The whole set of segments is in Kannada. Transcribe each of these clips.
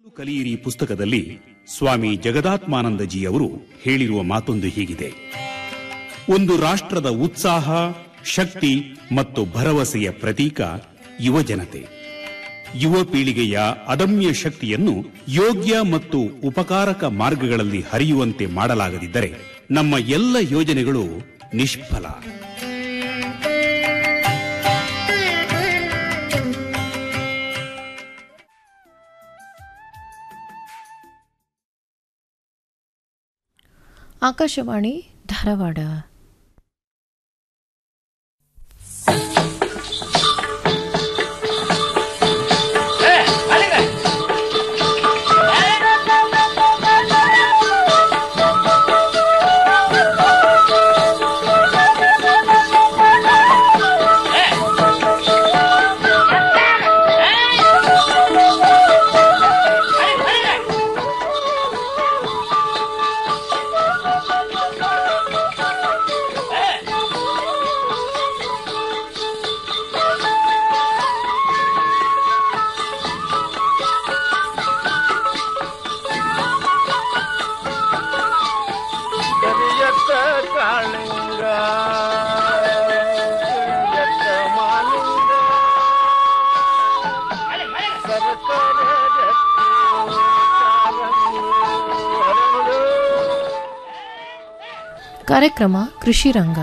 ಕಲಿಯಿರಿ ಪುಸ್ತಕದಲ್ಲಿ ಸ್ವಾಮಿ ಜಗದಾತ್ಮಾನಂದಜಿ ಅವರು ಹೇಳಿರುವ ಮಾತೊಂದು ಹೀಗಿದೆ ಒಂದು ರಾಷ್ಟ್ರದ ಉತ್ಸಾಹ ಶಕ್ತಿ ಮತ್ತು ಭರವಸೆಯ ಪ್ರತೀಕ ಯುವಜನತೆ ಯುವ ಪೀಳಿಗೆಯ ಅದಮ್ಯ ಶಕ್ತಿಯನ್ನು ಯೋಗ್ಯ ಮತ್ತು ಉಪಕಾರಕ ಮಾರ್ಗಗಳಲ್ಲಿ ಹರಿಯುವಂತೆ ಮಾಡಲಾಗದಿದ್ದರೆ ನಮ್ಮ ಎಲ್ಲ ಯೋಜನೆಗಳು ನಿಷ್ಫಲ ಆಕಾಶವಾಣಿ ಧಾರವಾಡ ಕರಿಯತ್ತ ಕಾಳಿಂಗ ಕರಿಯತ್ತ ಮಾಲಿಂಗ ಸರಸರ ಜತ್ತಿ ಕಾರಂಗಿ ಹರಳು. ಕಾರ್ಯಕ್ರಮ ಕೃಷಿ ರಂಗ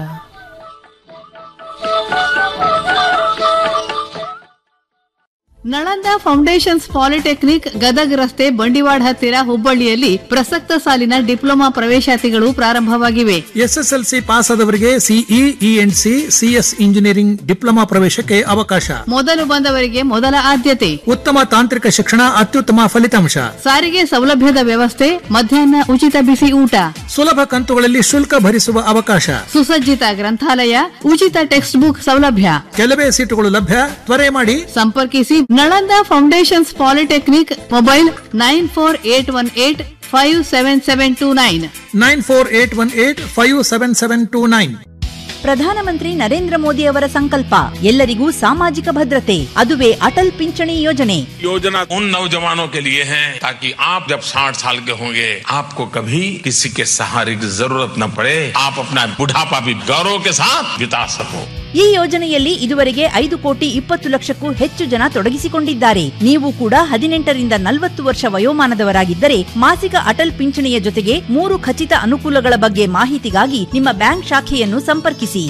ನಳಂದ ಫೌಂಡೇಶನ್ಸ್ ಪಾಲಿಟೆಕ್ನಿಕ್ ಗದಗ್ ರಸ್ತೆ ಬಂಡಿವಾಡ್ ಹತ್ತಿರ ಹುಬ್ಬಳ್ಳಿಯಲ್ಲಿ ಪ್ರಸಕ್ತ ಸಾಲಿನ ಡಿಪ್ಲೊಮಾ ಪ್ರವೇಶಾತಿಗಳು ಪ್ರಾರಂಭವಾಗಿವೆ ಎಸ್ಎಸ್ಎಲ್ಸಿ ಪಾಸ್ ಆದವರಿಗೆ CE ENC CS engineering diploma ಪ್ರವೇಶಕ್ಕೆ ಅವಕಾಶ ಮೊದಲು ಬಂದವರಿಗೆ ಮೊದಲ ಆದ್ಯತೆ ಉತ್ತಮ ತಾಂತ್ರಿಕ ಶಿಕ್ಷಣ ಅತ್ಯುತ್ತಮ ಫಲಿತಾಂಶ ಸಾರಿಗೆ ಸೌಲಭ್ಯದ ವ್ಯವಸ್ಥೆ ಮಧ್ಯಾಹ್ನ ಉಚಿತ ಬಿಸಿ ಊಟ ಸುಲಭ ಕಂತುಗಳಲ್ಲಿ ಶುಲ್ಕ ಭರಿಸುವ ಅವಕಾಶ ಸುಸಜ್ಜಿತ ಗ್ರಂಥಾಲಯ ಉಚಿತ ಟೆಕ್ಸ್ಟ್ ಬುಕ್ ಸೌಲಭ್ಯ ಕೆಲವೇ ಸೀಟುಗಳು ಲಭ್ಯ ತ್ವರೆ ಮಾಡಿ ಸಂಪರ್ಕಿಸಿ Nalanda foundations polytechnic mobile nine four eight one eight five seven seven two nine nine four eight one eight five seven seven two nine ಪ್ರಧಾನಮಂತ್ರಿ ನರೇಂದ್ರ ಮೋದಿ ಅವರ ಸಂಕಲ್ಪ ಎಲ್ಲರಿಗೂ ಸಾಮಾಜಿಕ ಭದ್ರತೆ ಅದುವೇ ಅಟಲ್ ಪಿಂಚಣಿ ಯೋಜನೆ योजना उन नौजवानों के लिए है ताकि आप जब 60 साल के होंगे आपको कभी किसी के सहारे की जरूरत न पड़े आप अपना बुढ़ापा भी गौरव के साथ बिता सको ಈ ಯೋಜನೆಯಲ್ಲಿ ಇದುವರೆಗೆ ಐದು ಕೋಟಿ ಇಪ್ಪತ್ತು ಲಕ್ಷಕ್ಕೂ ಹೆಚ್ಚು ಜನ ತೊಡಗಿಸಿಕೊಂಡಿದ್ದಾರೆ ನೀವು ಕೂಡ ಹದಿನೆಂಟರಿಂದ ನಲವತ್ತು ವರ್ಷ ವಯೋಮಾನದವರಾಗಿದ್ದರೆ ಮಾಸಿಕ ಅಟಲ್ ಪಿಂಚಣಿಯ ಜೊತೆಗೆ ಮೂರು ಖಚಿತ ಅನುಕೂಲಗಳ ಬಗ್ಗೆ ಮಾಹಿತಿಗಾಗಿ ನಿಮ್ಮ ಬ್ಯಾಂಕ್ ಶಾಖೆಯನ್ನು ಸಂಪರ್ಕಿಸಿ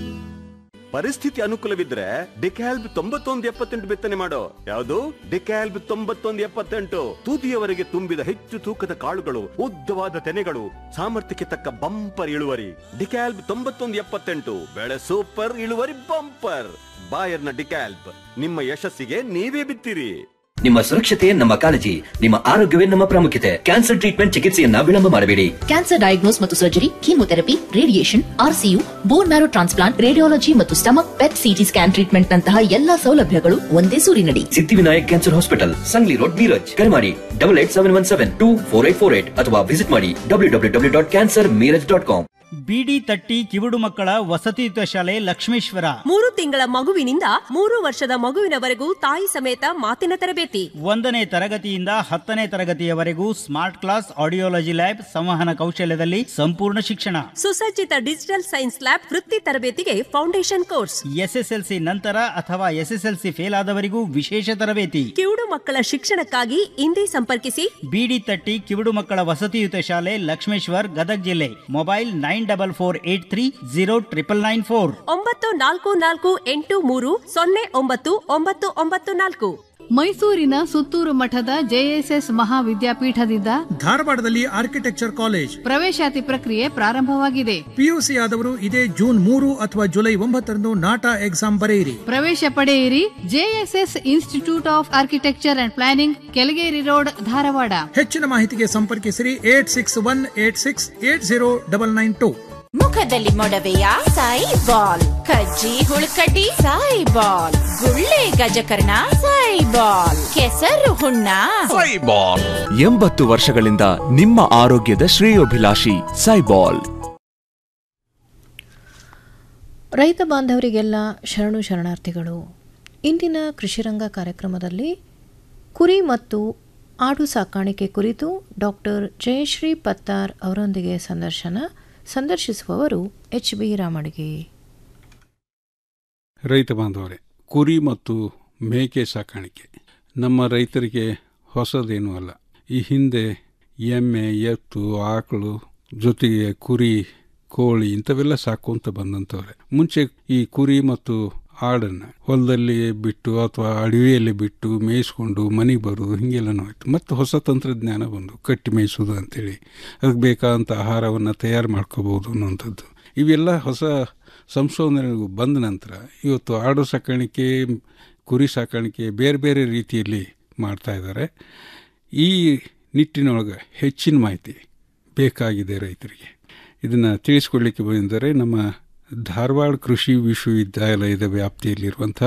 ಪರಿಸ್ಥಿತಿ ಅನುಕೂಲವಿದ್ರೆ ಡಿಕ್ಯಾಲ್ಬ್ ತೊಂಬತ್ತೊಂದು ಎಪ್ಪತ್ತೆಂಟು ಬಿತ್ತನೆ ಮಾಡೋ ಯಾವುದು ಡಿಕ್ಯಾಲ್ಬ್ ತೊಂಬತ್ತೊಂದು ಎಪ್ಪತ್ತೆಂಟು ತುದಿಯವರೆಗೆ ತುಂಬಿದ ಹೆಚ್ಚು ತೂಕದ ಕಾಳುಗಳು ಉದ್ದವಾದ ತೆನೆಗಳು ಸಾಮರ್ಥ್ಯಕ್ಕೆ ತಕ್ಕ ಬಂಪರ್ ಇಳುವರಿ ಡಿಕ್ಯಾಲ್ಬ್ ತೊಂಬತ್ತೊಂದು ಎಪ್ಪತ್ತೆಂಟು ಬೆಳೆ ಸೂಪರ್ ಇಳುವರಿ ಬಂಪರ್ ಬಾಯರ್ನ ಡಿಕ್ಯಾಲ್ಬ್ ನಿಮ್ಮ ಯಶಸ್ಸಿಗೆ ನೀವೇ ಬಿತ್ತಿರಿ ನಿಮ್ಮ ಸುರಕ್ಷತೆ ನಮ್ಮ ಕಾಳಜಿ ನಿಮ್ಮ ಆರೋಗ್ಯವೇ ನಮ್ಮ ಪ್ರಾಮುಖ್ಯತೆ ಕ್ಯಾನ್ಸರ್ ಟ್ರೀಟ್ಮೆಂಟ್ ಚಿಕಿತ್ಸೆಯನ್ನ ವಿಳಂಬ ಮಾಡಬೇಡಿ ಕ್ಯಾನ್ಸರ್ ಡಯಾಗ್ನೋಸ್ ಮತ್ತು surgery chemotherapy radiation RCU bone marrow transplant radiology ಮತ್ತು stomach PET CT scan treatment ನಂತಹ ಎಲ್ಲಾ ಸೌಲಭ್ಯಗಳು ಒಂದೇ ಸೂರಿನಡಿ Siddhivinayak cancer hospital Sangli road Miraj ಕರೆ ಮಾಡಿ double eight seven one seven two four eight four eight ಅಥವಾ ವಿಸಿಟ್ ಮಾಡಿ W W W dot cancer Miraj dot com ಬಿಡಿ ತಟ್ಟಿ ಕಿವುಡು ಮಕ್ಕಳ ವಸತಿಯುತ ಶಾಲೆ ಲಕ್ಷ್ಮೇಶ್ವರ ಮೂರು ತಿಂಗಳ ಮಗುವಿನಿಂದ ಮೂರು ವರ್ಷದ ಮಗುವಿನವರೆಗೂ ತಾಯಿ ಸಮೇತ ಮಾತಿನ ತರಬೇತಿ ಒಂದನೇ ತರಗತಿಯಿಂದ ಹತ್ತನೇ ತರಗತಿಯವರೆಗೂ ಸ್ಮಾರ್ಟ್ ಕ್ಲಾಸ್ ಆಡಿಯೋಲಜಿ ಲ್ಯಾಬ್ ಸಂವಹನ ಕೌಶಲ್ಯದಲ್ಲಿ ಸಂಪೂರ್ಣ ಶಿಕ್ಷಣ ಸುಸಜ್ಜಿತ ಡಿಜಿಟಲ್ ಸೈನ್ಸ್ ಲ್ಯಾಬ್ ವೃತ್ತಿ ತರಬೇತಿಗೆ ಫೌಂಡೇಶನ್ ಕೋರ್ಸ್ ಎಸ್ಎಸ್ಎಲ್ಸಿ ನಂತರ ಅಥವಾ ಎಸ್ಎಸ್ಎಲ್ಸಿ ಫೇಲ್ ಆದವರಿಗೂ ವಿಶೇಷ ತರಬೇತಿ ಕಿವುಡು ಮಕ್ಕಳ ಶಿಕ್ಷಣಕ್ಕಾಗಿ ಇಂದೇ ಸಂಪರ್ಕಿಸಿ ಬಿಡಿ ತಟ್ಟಿ ಕಿವುಡು ಮಕ್ಕಳ ವಸತಿಯುತ ಶಾಲೆ ಲಕ್ಷ್ಮೇಶ್ವರ್ ಗದಗ್ ಜಿಲ್ಲೆ mobile nine double four eight three zero triple nine four ಒಂಬತ್ತು ನಾಲ್ಕು ನಾಲ್ಕು ಎಂಟು ಮೂರು ಸೊನ್ನೆ ಒಂಬತ್ತು ಒಂಬತ್ತು ಒಂಬತ್ತು ನಾಲ್ಕು ಮೈಸೂರಿನ ಸುತ್ತೂರು ಮಠದ ಜೆಎಸ್ಎಸ್ ಮಹಾವಿದ್ಯಾಪೀಠದಿಂದ ಧಾರವಾಡದಲ್ಲಿ ಆರ್ಕಿಟೆಕ್ಚರ್ ಕಾಲೇಜ್ ಪ್ರವೇಶಾತಿ ಪ್ರಕ್ರಿಯೆ ಪ್ರಾರಂಭವಾಗಿದೆ ಪಿಯುಸಿ ಆದವರು ಇದೇ ಜೂನ್ ಮೂರು ಅಥವಾ ಜುಲೈ ಒಂಬತ್ತರಂದು ನಾಟಾ ಎಕ್ಸಾಮ್ ಬರೆಯಿರಿ ಪ್ರವೇಶ ಪಡೆಯಿರಿ JSS institute of architecture and planning Kelageri road Dharwad ಹೆಚ್ಚಿನ ಮಾಹಿತಿಗೆ ಸಂಪರ್ಕಿಸಿರಿ eight six one eight six eight zero double nine two ಮುಖದಲ್ಲಿ ಮೊಡವೆಯ ಸಾಯಿ ಬಾಲ್ ಕಜ್ಜಿ ಹುಳುಕಡ್ಡಿ ಸಾಯಿ ಬಾಲ್ ಗುಳ್ಳೆ ಗಜಕರ್ಣ ಸಾಯಿ ಬಾಲ್ ಕೆಸರು ಹುಣ್ಣ ಎಂಬತ್ತು ವರ್ಷಗಳಿಂದ ನಿಮ್ಮ ಆರೋಗ್ಯದ ಶ್ರೇಯೋಭಿಲಾಷಿ ಸೈಬಾಲ್ ರೈತ ಬಾಂಧವರಿಗೆಲ್ಲ ಶರಣು ಶರಣಾರ್ಥಿಗಳು ಇಂದಿನ ಕೃಷಿರಂಗ ಕಾರ್ಯಕ್ರಮದಲ್ಲಿ ಕುರಿ ಮತ್ತು ಆಡು ಸಾಕಾಣಿಕೆ ಕುರಿತು ಡಾಕ್ಟರ್ ಜಯಶ್ರೀ ಪತ್ತಾರ್ ಅವರೊಂದಿಗೆ ಸಂದರ್ಶನ ಸಂದರ್ಶಿಸುವವರು ಎಚ್ ಬಿ ರಾಮಡಿಗೆ ರೈತ ಬಾಂಧವರೇ ಕುರಿ ಮತ್ತು ಮೇಕೆ ಸಾಕಾಣಿಕೆ ನಮ್ಮ ರೈತರಿಗೆ ಹೊಸದೇನೂ ಅಲ್ಲ ಈ ಹಿಂದೆ ಎಮ್ಮೆ ಎತ್ತು ಆಕಳು ಜೊತೆಗೆ ಕುರಿ ಕೋಳಿ ಇಂಥವೆಲ್ಲ ಸಾಕುವಂತ ಬಂದಂಥವ್ರೆ ಮುಂಚೆ ಈ ಕುರಿ ಮತ್ತು ಆಡನ್ನ ಹೊಲದಲ್ಲಿ ಬಿಟ್ಟು ಅಥವಾ ಅಡವಿಯಲ್ಲಿ ಬಿಟ್ಟು ಮೇಯಿಸ್ಕೊಂಡು ಮನೆಗೆ ಬರೋದು ಹಿಂಗೆಲ್ಲನೂ ಆಯ್ತು ಮತ್ತು ಹೊಸ ತಂತ್ರಜ್ಞಾನ ಬಂದು ಕಟ್ಟಿ ಮೇಯಿಸೋದು ಅಂತೇಳಿ ಅದಕ್ಕೆ ಬೇಕಾದಂಥ ಆಹಾರವನ್ನು ತಯಾರು ಮಾಡ್ಕೋಬಹುದು ಅನ್ನೋಂಥದ್ದು ಇವೆಲ್ಲ ಹೊಸ ಸಂಶೋಧನೆಗಳು ಬಂದ ನಂತರ ಇವತ್ತು ಆಡು ಸಾಕಾಣಿಕೆ ಕುರಿ ಸಾಕಾಣಿಕೆ ಬೇರೆ ಬೇರೆ ರೀತಿಯಲ್ಲಿ ಮಾಡ್ತಾ ಇದ್ದಾರೆ ಈ ನಿಟ್ಟಿನೊಳಗೆ ಹೆಚ್ಚಿನ ಮಾಹಿತಿ ಬೇಕಾಗಿದೆ ರೈತರಿಗೆ ಇದನ್ನು ತಿಳಿಸ್ಕೊಡ್ಲಿಕ್ಕೆ ಬಂದಿದ್ದಾರೆ ನಮ್ಮ ಧಾರವಾಡ ಕೃಷಿ ವಿಶ್ವವಿದ್ಯಾಲಯದ ವ್ಯಾಪ್ತಿಯಲ್ಲಿರುವಂಥ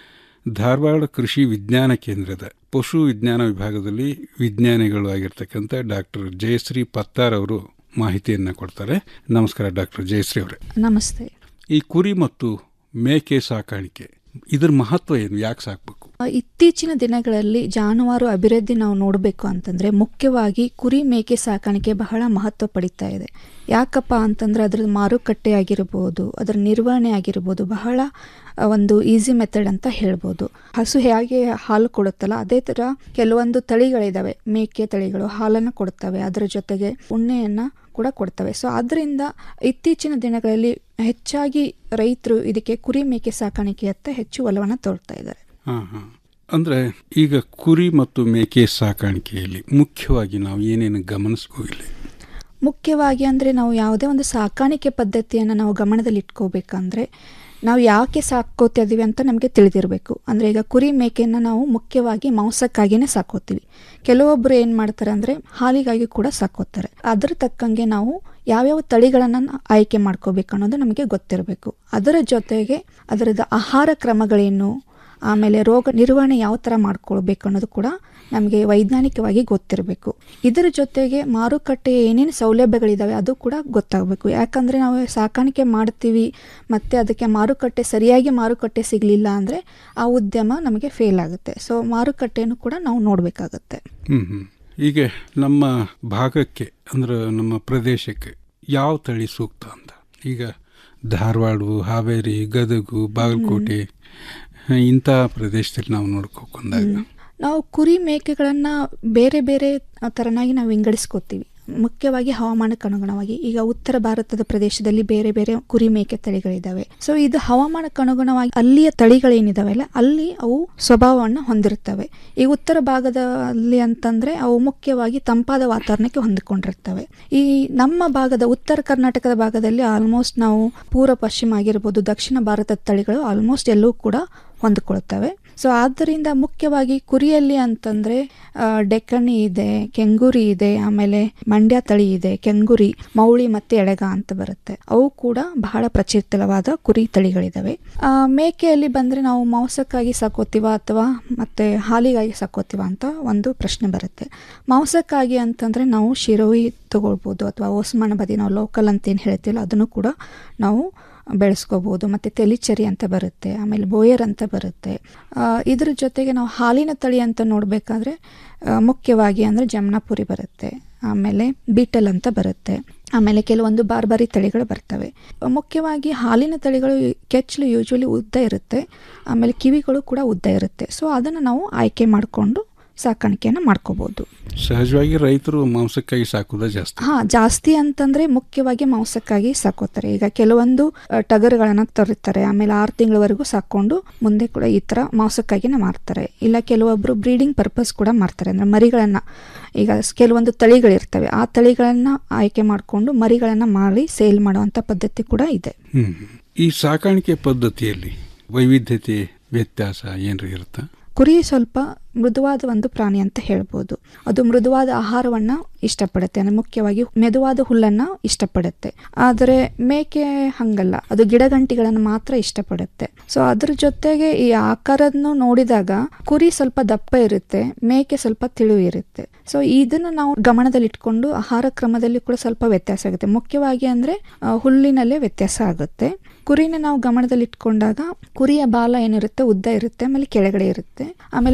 ಧಾರವಾಡ ಕೃಷಿ ವಿಜ್ಞಾನ ಕೇಂದ್ರದ ಪಶು ವಿಜ್ಞಾನ ವಿಭಾಗದಲ್ಲಿ ವಿಜ್ಞಾನಿಗಳು ಆಗಿರ್ತಕ್ಕಂಥ ಡಾಕ್ಟರ್ ಜಯಶ್ರೀ ಪತ್ತಾರ್ ಅವರು ಮಾಹಿತಿಯನ್ನು ಕೊಡ್ತಾರೆ ನಮಸ್ಕಾರ ಡಾಕ್ಟರ್ ಜಯಶ್ರೀ ಅವರೇ ನಮಸ್ತೆ ಈ ಕುರಿ ಮತ್ತು ಮೇಕೆ ಸಾಕಾಣಿಕೆ ಇದ್ರ ಮಹತ್ವ ಏನು ಯಾಕೆ ಸಾಕಬೇಕು ಆ, ಇತ್ತೀಚಿನ ದಿನಗಳಲ್ಲಿ ಜಾನುವಾರು ಅಭಿವೃದ್ಧಿ ನಾವು ನೋಡಬೇಕು ಅಂತಂದ್ರೆ ಮುಖ್ಯವಾಗಿ ಕುರಿ ಮೇಕೆ ಸಾಕಾಣಿಕೆ ಬಹಳ ಮಹತ್ವ ಪಡಿತಾ ಇದೆ ಯಾಕಪ್ಪ ಅಂತಂದ್ರೆ ಅದ್ರ ಮಾರುಕಟ್ಟೆ ಆಗಿರ್ಬೋದು ಅದರ ನಿರ್ವಹಣೆ ಆಗಿರ್ಬೋದು ಬಹಳ ಆ, ಒಂದು ಈಸಿ ಮೆಥಡ್ ಅಂತ ಹೇಳ್ಬೋದು ಹಸು ಹೇಗೆ ಹಾಲು ಕೊಡುತ್ತಲ್ಲ ಅದೇ ಥರ ಕೆಲವೊಂದು ತಳಿಗಳಿದಾವೆ ಮೇಕೆ ತಳಿಗಳು ಹಾಲನ್ನು ಕೊಡ್ತವೆ ಅದರ ಜೊತೆಗೆ ಉಣ್ಣೆಯನ್ನು ಕೂಡ ಕೊಡ್ತವೆ ಸೊ ಅದರಿಂದ ಇತ್ತೀಚಿನ ದಿನಗಳಲ್ಲಿ ಹೆಚ್ಚಾಗಿ ರೈತರು ಇದಕ್ಕೆ ಕುರಿ ಮೇಕೆ ಸಾಕಾಣಿಕೆಯತ್ತ ಹೆಚ್ಚು ಒಲವನ್ನು ತೋರ್ತಾ ಇದ್ದಾರೆ ಹಾಂ ಹಾಂ ಅಂದರೆ ಈಗ ಕುರಿ ಮತ್ತು ಮೇಕೆ ಸಾಕಾಣಿಕೆಯಲ್ಲಿ ಮುಖ್ಯವಾಗಿ ನಾವು ಏನೇನು ಗಮನಿಸ್ಕೋಗಿಲ್ಲ ಮುಖ್ಯವಾಗಿ ಅಂದರೆ ನಾವು ಯಾವುದೇ ಒಂದು ಸಾಕಾಣಿಕೆ ಪದ್ಧತಿಯನ್ನು ನಾವು ಗಮನದಲ್ಲಿ ಇಟ್ಕೋಬೇಕಂದ್ರೆ ನಾವು ಯಾಕೆ ಸಾಕೋತಾ ಇದೀವಿ ಅಂತ ನಮಗೆ ತಿಳಿದಿರಬೇಕು ಅಂದರೆ ಈಗ ಕುರಿ ಮೇಕೆಯನ್ನು ನಾವು ಮುಖ್ಯವಾಗಿ ಮಾಂಸಕ್ಕಾಗಿಯೇ ಸಾಕೋತೀವಿ ಕೆಲವೊಬ್ಬರು ಏನು ಮಾಡ್ತಾರೆ ಅಂದರೆ ಹಾಲಿಗಾಗಿ ಕೂಡ ಸಾಕೋತಾರೆ ಅದ್ರ ತಕ್ಕಂಗೆ ನಾವು ಯಾವ್ಯಾವ ತಳಿಗಳನ್ನು ಆಯ್ಕೆ ಮಾಡ್ಕೋಬೇಕು ಅನ್ನೋದು ನಮಗೆ ಗೊತ್ತಿರಬೇಕು ಅದರ ಜೊತೆಗೆ ಅದರದ್ದು ಆಹಾರ ಕ್ರಮಗಳೇನು ಆಮೇಲೆ ರೋಗ ನಿರ್ವಹಣೆ ಯಾವ ಥರ ಮಾಡ್ಕೊಳ್ಬೇಕು ಅನ್ನೋದು ಕೂಡ ನಮಗೆ ವೈಜ್ಞಾನಿಕವಾಗಿ ಗೊತ್ತಿರಬೇಕು ಇದರ ಜೊತೆಗೆ ಮಾರುಕಟ್ಟೆಯ ಏನೇನು ಸೌಲಭ್ಯಗಳಿದ್ದಾವೆ ಅದು ಕೂಡ ಗೊತ್ತಾಗಬೇಕು ಯಾಕಂದರೆ ನಾವು ಸಾಕಾಣಿಕೆ ಮಾಡ್ತೀವಿ ಮತ್ತು ಅದಕ್ಕೆ ಮಾರುಕಟ್ಟೆ ಸರಿಯಾಗಿ ಮಾರುಕಟ್ಟೆ ಸಿಗಲಿಲ್ಲ ಅಂದರೆ ಆ ಉದ್ಯಮ ನಮಗೆ ಫೇಲ್ ಆಗುತ್ತೆ ಸೊ ಮಾರುಕಟ್ಟೆಯನ್ನು ಕೂಡ ನಾವು ನೋಡಬೇಕಾಗತ್ತೆ ಹ್ಮ್ ಹ್ಮ್ ಈಗ ನಮ್ಮ ಭಾಗಕ್ಕೆ ಅಂದ್ರೆ ನಮ್ಮ ಪ್ರದೇಶಕ್ಕೆ ಯಾವ ತಳಿ ಸೂಕ್ತ ಅಂತ ಈಗ ಧಾರವಾಡ ಹಾವೇರಿ ಗದಗು ಬಾಗಲಕೋಟೆ ಇಂಥ ಪ್ರದೇಶದಲ್ಲಿ ನಾವು ನೋಡ್ಕೊಂಡಾಗ ನಾವು ಕುರಿ ಮೇಕೆಗಳನ್ನು ಬೇರೆ ಬೇರೆ ಥರನಾಗಿ ನಾವು ವಿಂಗಡಿಸ್ಕೋತೀವಿ ಮುಖ್ಯವಾಗಿ ಹವಾಮಾನಕ್ಕೆ ಅನುಗುಣವಾಗಿ ಈಗ ಉತ್ತರ ಭಾರತದ ಪ್ರದೇಶದಲ್ಲಿ ಬೇರೆ ಬೇರೆ ಕುರಿ ಮೇಕೆ ತಳಿಗಳಿದ್ದಾವೆ ಸೊ ಇದು ಹವಾಮಾನಕ್ಕೆ ಅನುಗುಣವಾಗಿ ಅಲ್ಲಿಯ ತಳಿಗಳೇನಿದಾವೆಲ್ಲ ಅಲ್ಲಿ ಅವು ಸ್ವಭಾವವನ್ನು ಹೊಂದಿರ್ತವೆ ಈ ಉತ್ತರ ಭಾಗದಲ್ಲಿ ಅಂತಂದ್ರೆ ಅವು ಮುಖ್ಯವಾಗಿ ತಂಪಾದ ವಾತಾವರಣಕ್ಕೆ ಹೊಂದಿಕೊಂಡಿರ್ತವೆ ಈ ನಮ್ಮ ಭಾಗದ ಉತ್ತರ ಕರ್ನಾಟಕದ ಭಾಗದಲ್ಲಿ ಆಲ್ಮೋಸ್ಟ್ ನಾವು ಪೂರ್ವ ಪಶ್ಚಿಮ ಆಗಿರ್ಬೋದು ದಕ್ಷಿಣ ಭಾರತದ ತಳಿಗಳು ಆಲ್ಮೋಸ್ಟ್ ಎಲ್ಲವೂ ಕೂಡ ಹೊಂದಿಕೊಳ್ತವೆ ಸೊ ಆದ್ದರಿಂದ ಮುಖ್ಯವಾಗಿ ಕುರಿಯಲ್ಲಿ ಅಂತಂದ್ರೆ ಆ, ಡೆಕ್ಕನಿ ಇದೆ ಕೆಂಗುರಿ ಇದೆ ಆಮೇಲೆ ಮಂಡ್ಯ ತಳಿ ಇದೆ ಕೆಂಗುರಿ ಮೌಳಿ ಮತ್ತೆ ಎಡಗ ಅಂತ ಬರುತ್ತೆ ಅವು ಕೂಡ ಬಹಳ ಪ್ರಚಲಿತವಾದ ಕುರಿ ತಳಿಗಳಿದಾವೆ ಆ, ಮೇಕೆಯಲ್ಲಿ ಬಂದ್ರೆ ನಾವು ಮಾಂಸಕ್ಕಾಗಿ ಸಾಕೋತೀವ ಅಥವಾ ಮತ್ತೆ ಹಾಲಿಗಾಗಿ ಸಾಕೋತೀವ ಅಂತ ಒಂದು ಪ್ರಶ್ನೆ ಬರುತ್ತೆ ಮಾಂಸಕ್ಕಾಗಿ ಅಂತಂದ್ರೆ ನಾವು ಶಿರೋಯಿ ತಗೊಳ್ಬೋದು ಅಥವಾ ಓಸ್ಮಾನ ಬದಿ ನಾವು ಲೋಕಲ್ ಅಂತ ಏನು ಹೇಳ್ತೀವಲ್ಲ ಅದನ್ನು ಕೂಡ ನಾವು ಬೆಳೆಸ್ಕೋಬೋದು ಮತ್ತು ತೆಲಿಚರಿ ಅಂತ ಬರುತ್ತೆ ಆಮೇಲೆ ಬೋಯರ್ ಅಂತ ಬರುತ್ತೆ ಆ, ಇದ್ರ ಜೊತೆಗೆ ನಾವು ಹಾಲಿನ ತಳಿ ಅಂತ ನೋಡಬೇಕಾದ್ರೆ ಮುಖ್ಯವಾಗಿ ಅಂದರೆ ಜಮ್ನಾಪುರಿ ಬರುತ್ತೆ ಆಮೇಲೆ ಬೀಟಲ್ ಅಂತ ಬರುತ್ತೆ ಆಮೇಲೆ ಕೆಲವೊಂದು ಬಾರ್ಬರಿ ತಳಿಗಳು ಬರ್ತವೆ ಮುಖ್ಯವಾಗಿ ಹಾಲಿನ ತಳಿಗಳು ಕೆಚ್ಚಲು ಯೂಶ್ವಲಿ ಉದ್ದ ಇರುತ್ತೆ ಆಮೇಲೆ ಕಿವಿಗಳು ಕೂಡ ಉದ್ದ ಇರುತ್ತೆ ಸೊ ಅದನ್ನು ನಾವು ಆಯ್ಕೆ ಮಾಡಿಕೊಂಡು ಸಾಕಾಣಿಕೆಯನ್ನು ಮಾಡ್ಕೋಬೋದು ಸಹಜವಾಗಿ ರೈತರು ಮಾಂಸಕ್ಕಾಗಿ ಸಾಕೋದ ಜಾಸ್ತಿ ಹಾ ಜಾಸ್ತಿ ಅಂತಂದ್ರೆ ಮುಖ್ಯವಾಗಿ ಮಾಂಸಕ್ಕಾಗಿ ಸಾಕೋತಾರೆ ಈಗ ಕೆಲವೊಂದು ಅ, ಟಗರುಗಳನ್ನ ತರುತ್ತಾರೆ ಆಮೇಲೆ ಆರು ತಿಂಗಳವರೆಗೂ ಸಾಕೊಂಡು ಮುಂದೆ ಕೂಡ ಈ ತರ ಮಾಂಸಕ್ಕಾಗಿನೇ ಮಾರ್ತಾರೆ ಇಲ್ಲ ಕೆಲವೊಬ್ರು ಬ್ರೀಡಿಂಗ್ ಪರ್ಪಸ್ ಕೂಡ ಮಾಡ್ತಾರೆ ಅಂದ್ರೆ ಮರಿಗಳನ್ನ ಈಗ ಸ್- ಕೆಲವೊಂದು ತಳಿಗಳಿರ್ತವೆ ಆ ತಳಿಗಳನ್ನ ಆಯ್ಕೆ ಮಾಡಿಕೊಂಡು ಮರಿಗಳನ್ನ ಮಾರಿ ಸೇಲ್ ಮಾಡುವಂತ ಪದ್ಧತಿ ಕೂಡ ಇದೆ ಹ್ಮ್ ಈ ಸಾಕಾಣಿಕೆ ಪದ್ಧತಿಯಲ್ಲಿ ವೈವಿಧ್ಯತೆ ವ್ಯತ್ಯಾಸ ಏನ್ರಿ ಇರುತ್ತಾ ಕುರಿ ಸ್ವಲ್ಪ ಮೃದುವಾದ ಒಂದು ಪ್ರಾಣಿ ಅಂತ ಹೇಳ್ಬೋದು ಅದು ಮೃದುವಾದ ಆಹಾರವನ್ನ ಇಷ್ಟಪಡುತ್ತೆ ಅಂದ್ರೆ ಮುಖ್ಯವಾಗಿ ಮೆದುವಾದ ಹುಲ್ಲನ್ನ ಇಷ್ಟಪಡುತ್ತೆ ಆದರೆ ಮೇಕೆ ಹಂಗಲ್ಲ ಅದು ಗಿಡಗಂಟಿಗಳನ್ನು ಮಾತ್ರ ಇಷ್ಟಪಡುತ್ತೆ ಸೊ ಅದ್ರ ಜೊತೆಗೆ ಈ ಆಕಾರವನ್ನು ನೋಡಿದಾಗ ಕುರಿ ಸ್ವಲ್ಪ ದಪ್ಪ ಇರುತ್ತೆ ಮೇಕೆ ಸ್ವಲ್ಪ ತಿಳು ಇರುತ್ತೆ ಸೊ ಇದನ್ನ ನಾವು ಗಮನದಲ್ಲಿಟ್ಕೊಂಡು ಆಹಾರ ಕ್ರಮದಲ್ಲಿ ಕೂಡ ಸ್ವಲ್ಪ ವ್ಯತ್ಯಾಸ ಆಗುತ್ತೆ ಮುಖ್ಯವಾಗಿ ಅಂದ್ರೆ ಆ, ಹುಲ್ಲಿನಲ್ಲೇ ವ್ಯತ್ಯಾಸ ಆಗುತ್ತೆ ಕುರಿನ ನಾವು ಗಮನದಲ್ಲಿ ಇಟ್ಕೊಂಡಾಗ ಕುರಿಯ ಬಾಲ ಏನಿರುತ್ತೆ ಉದ್ದ ಇರುತ್ತೆ ಆಮೇಲೆ ಕೆಳಗಡೆ ಇರುತ್ತೆ ಆಮೇಲೆ ಮೇಕೆ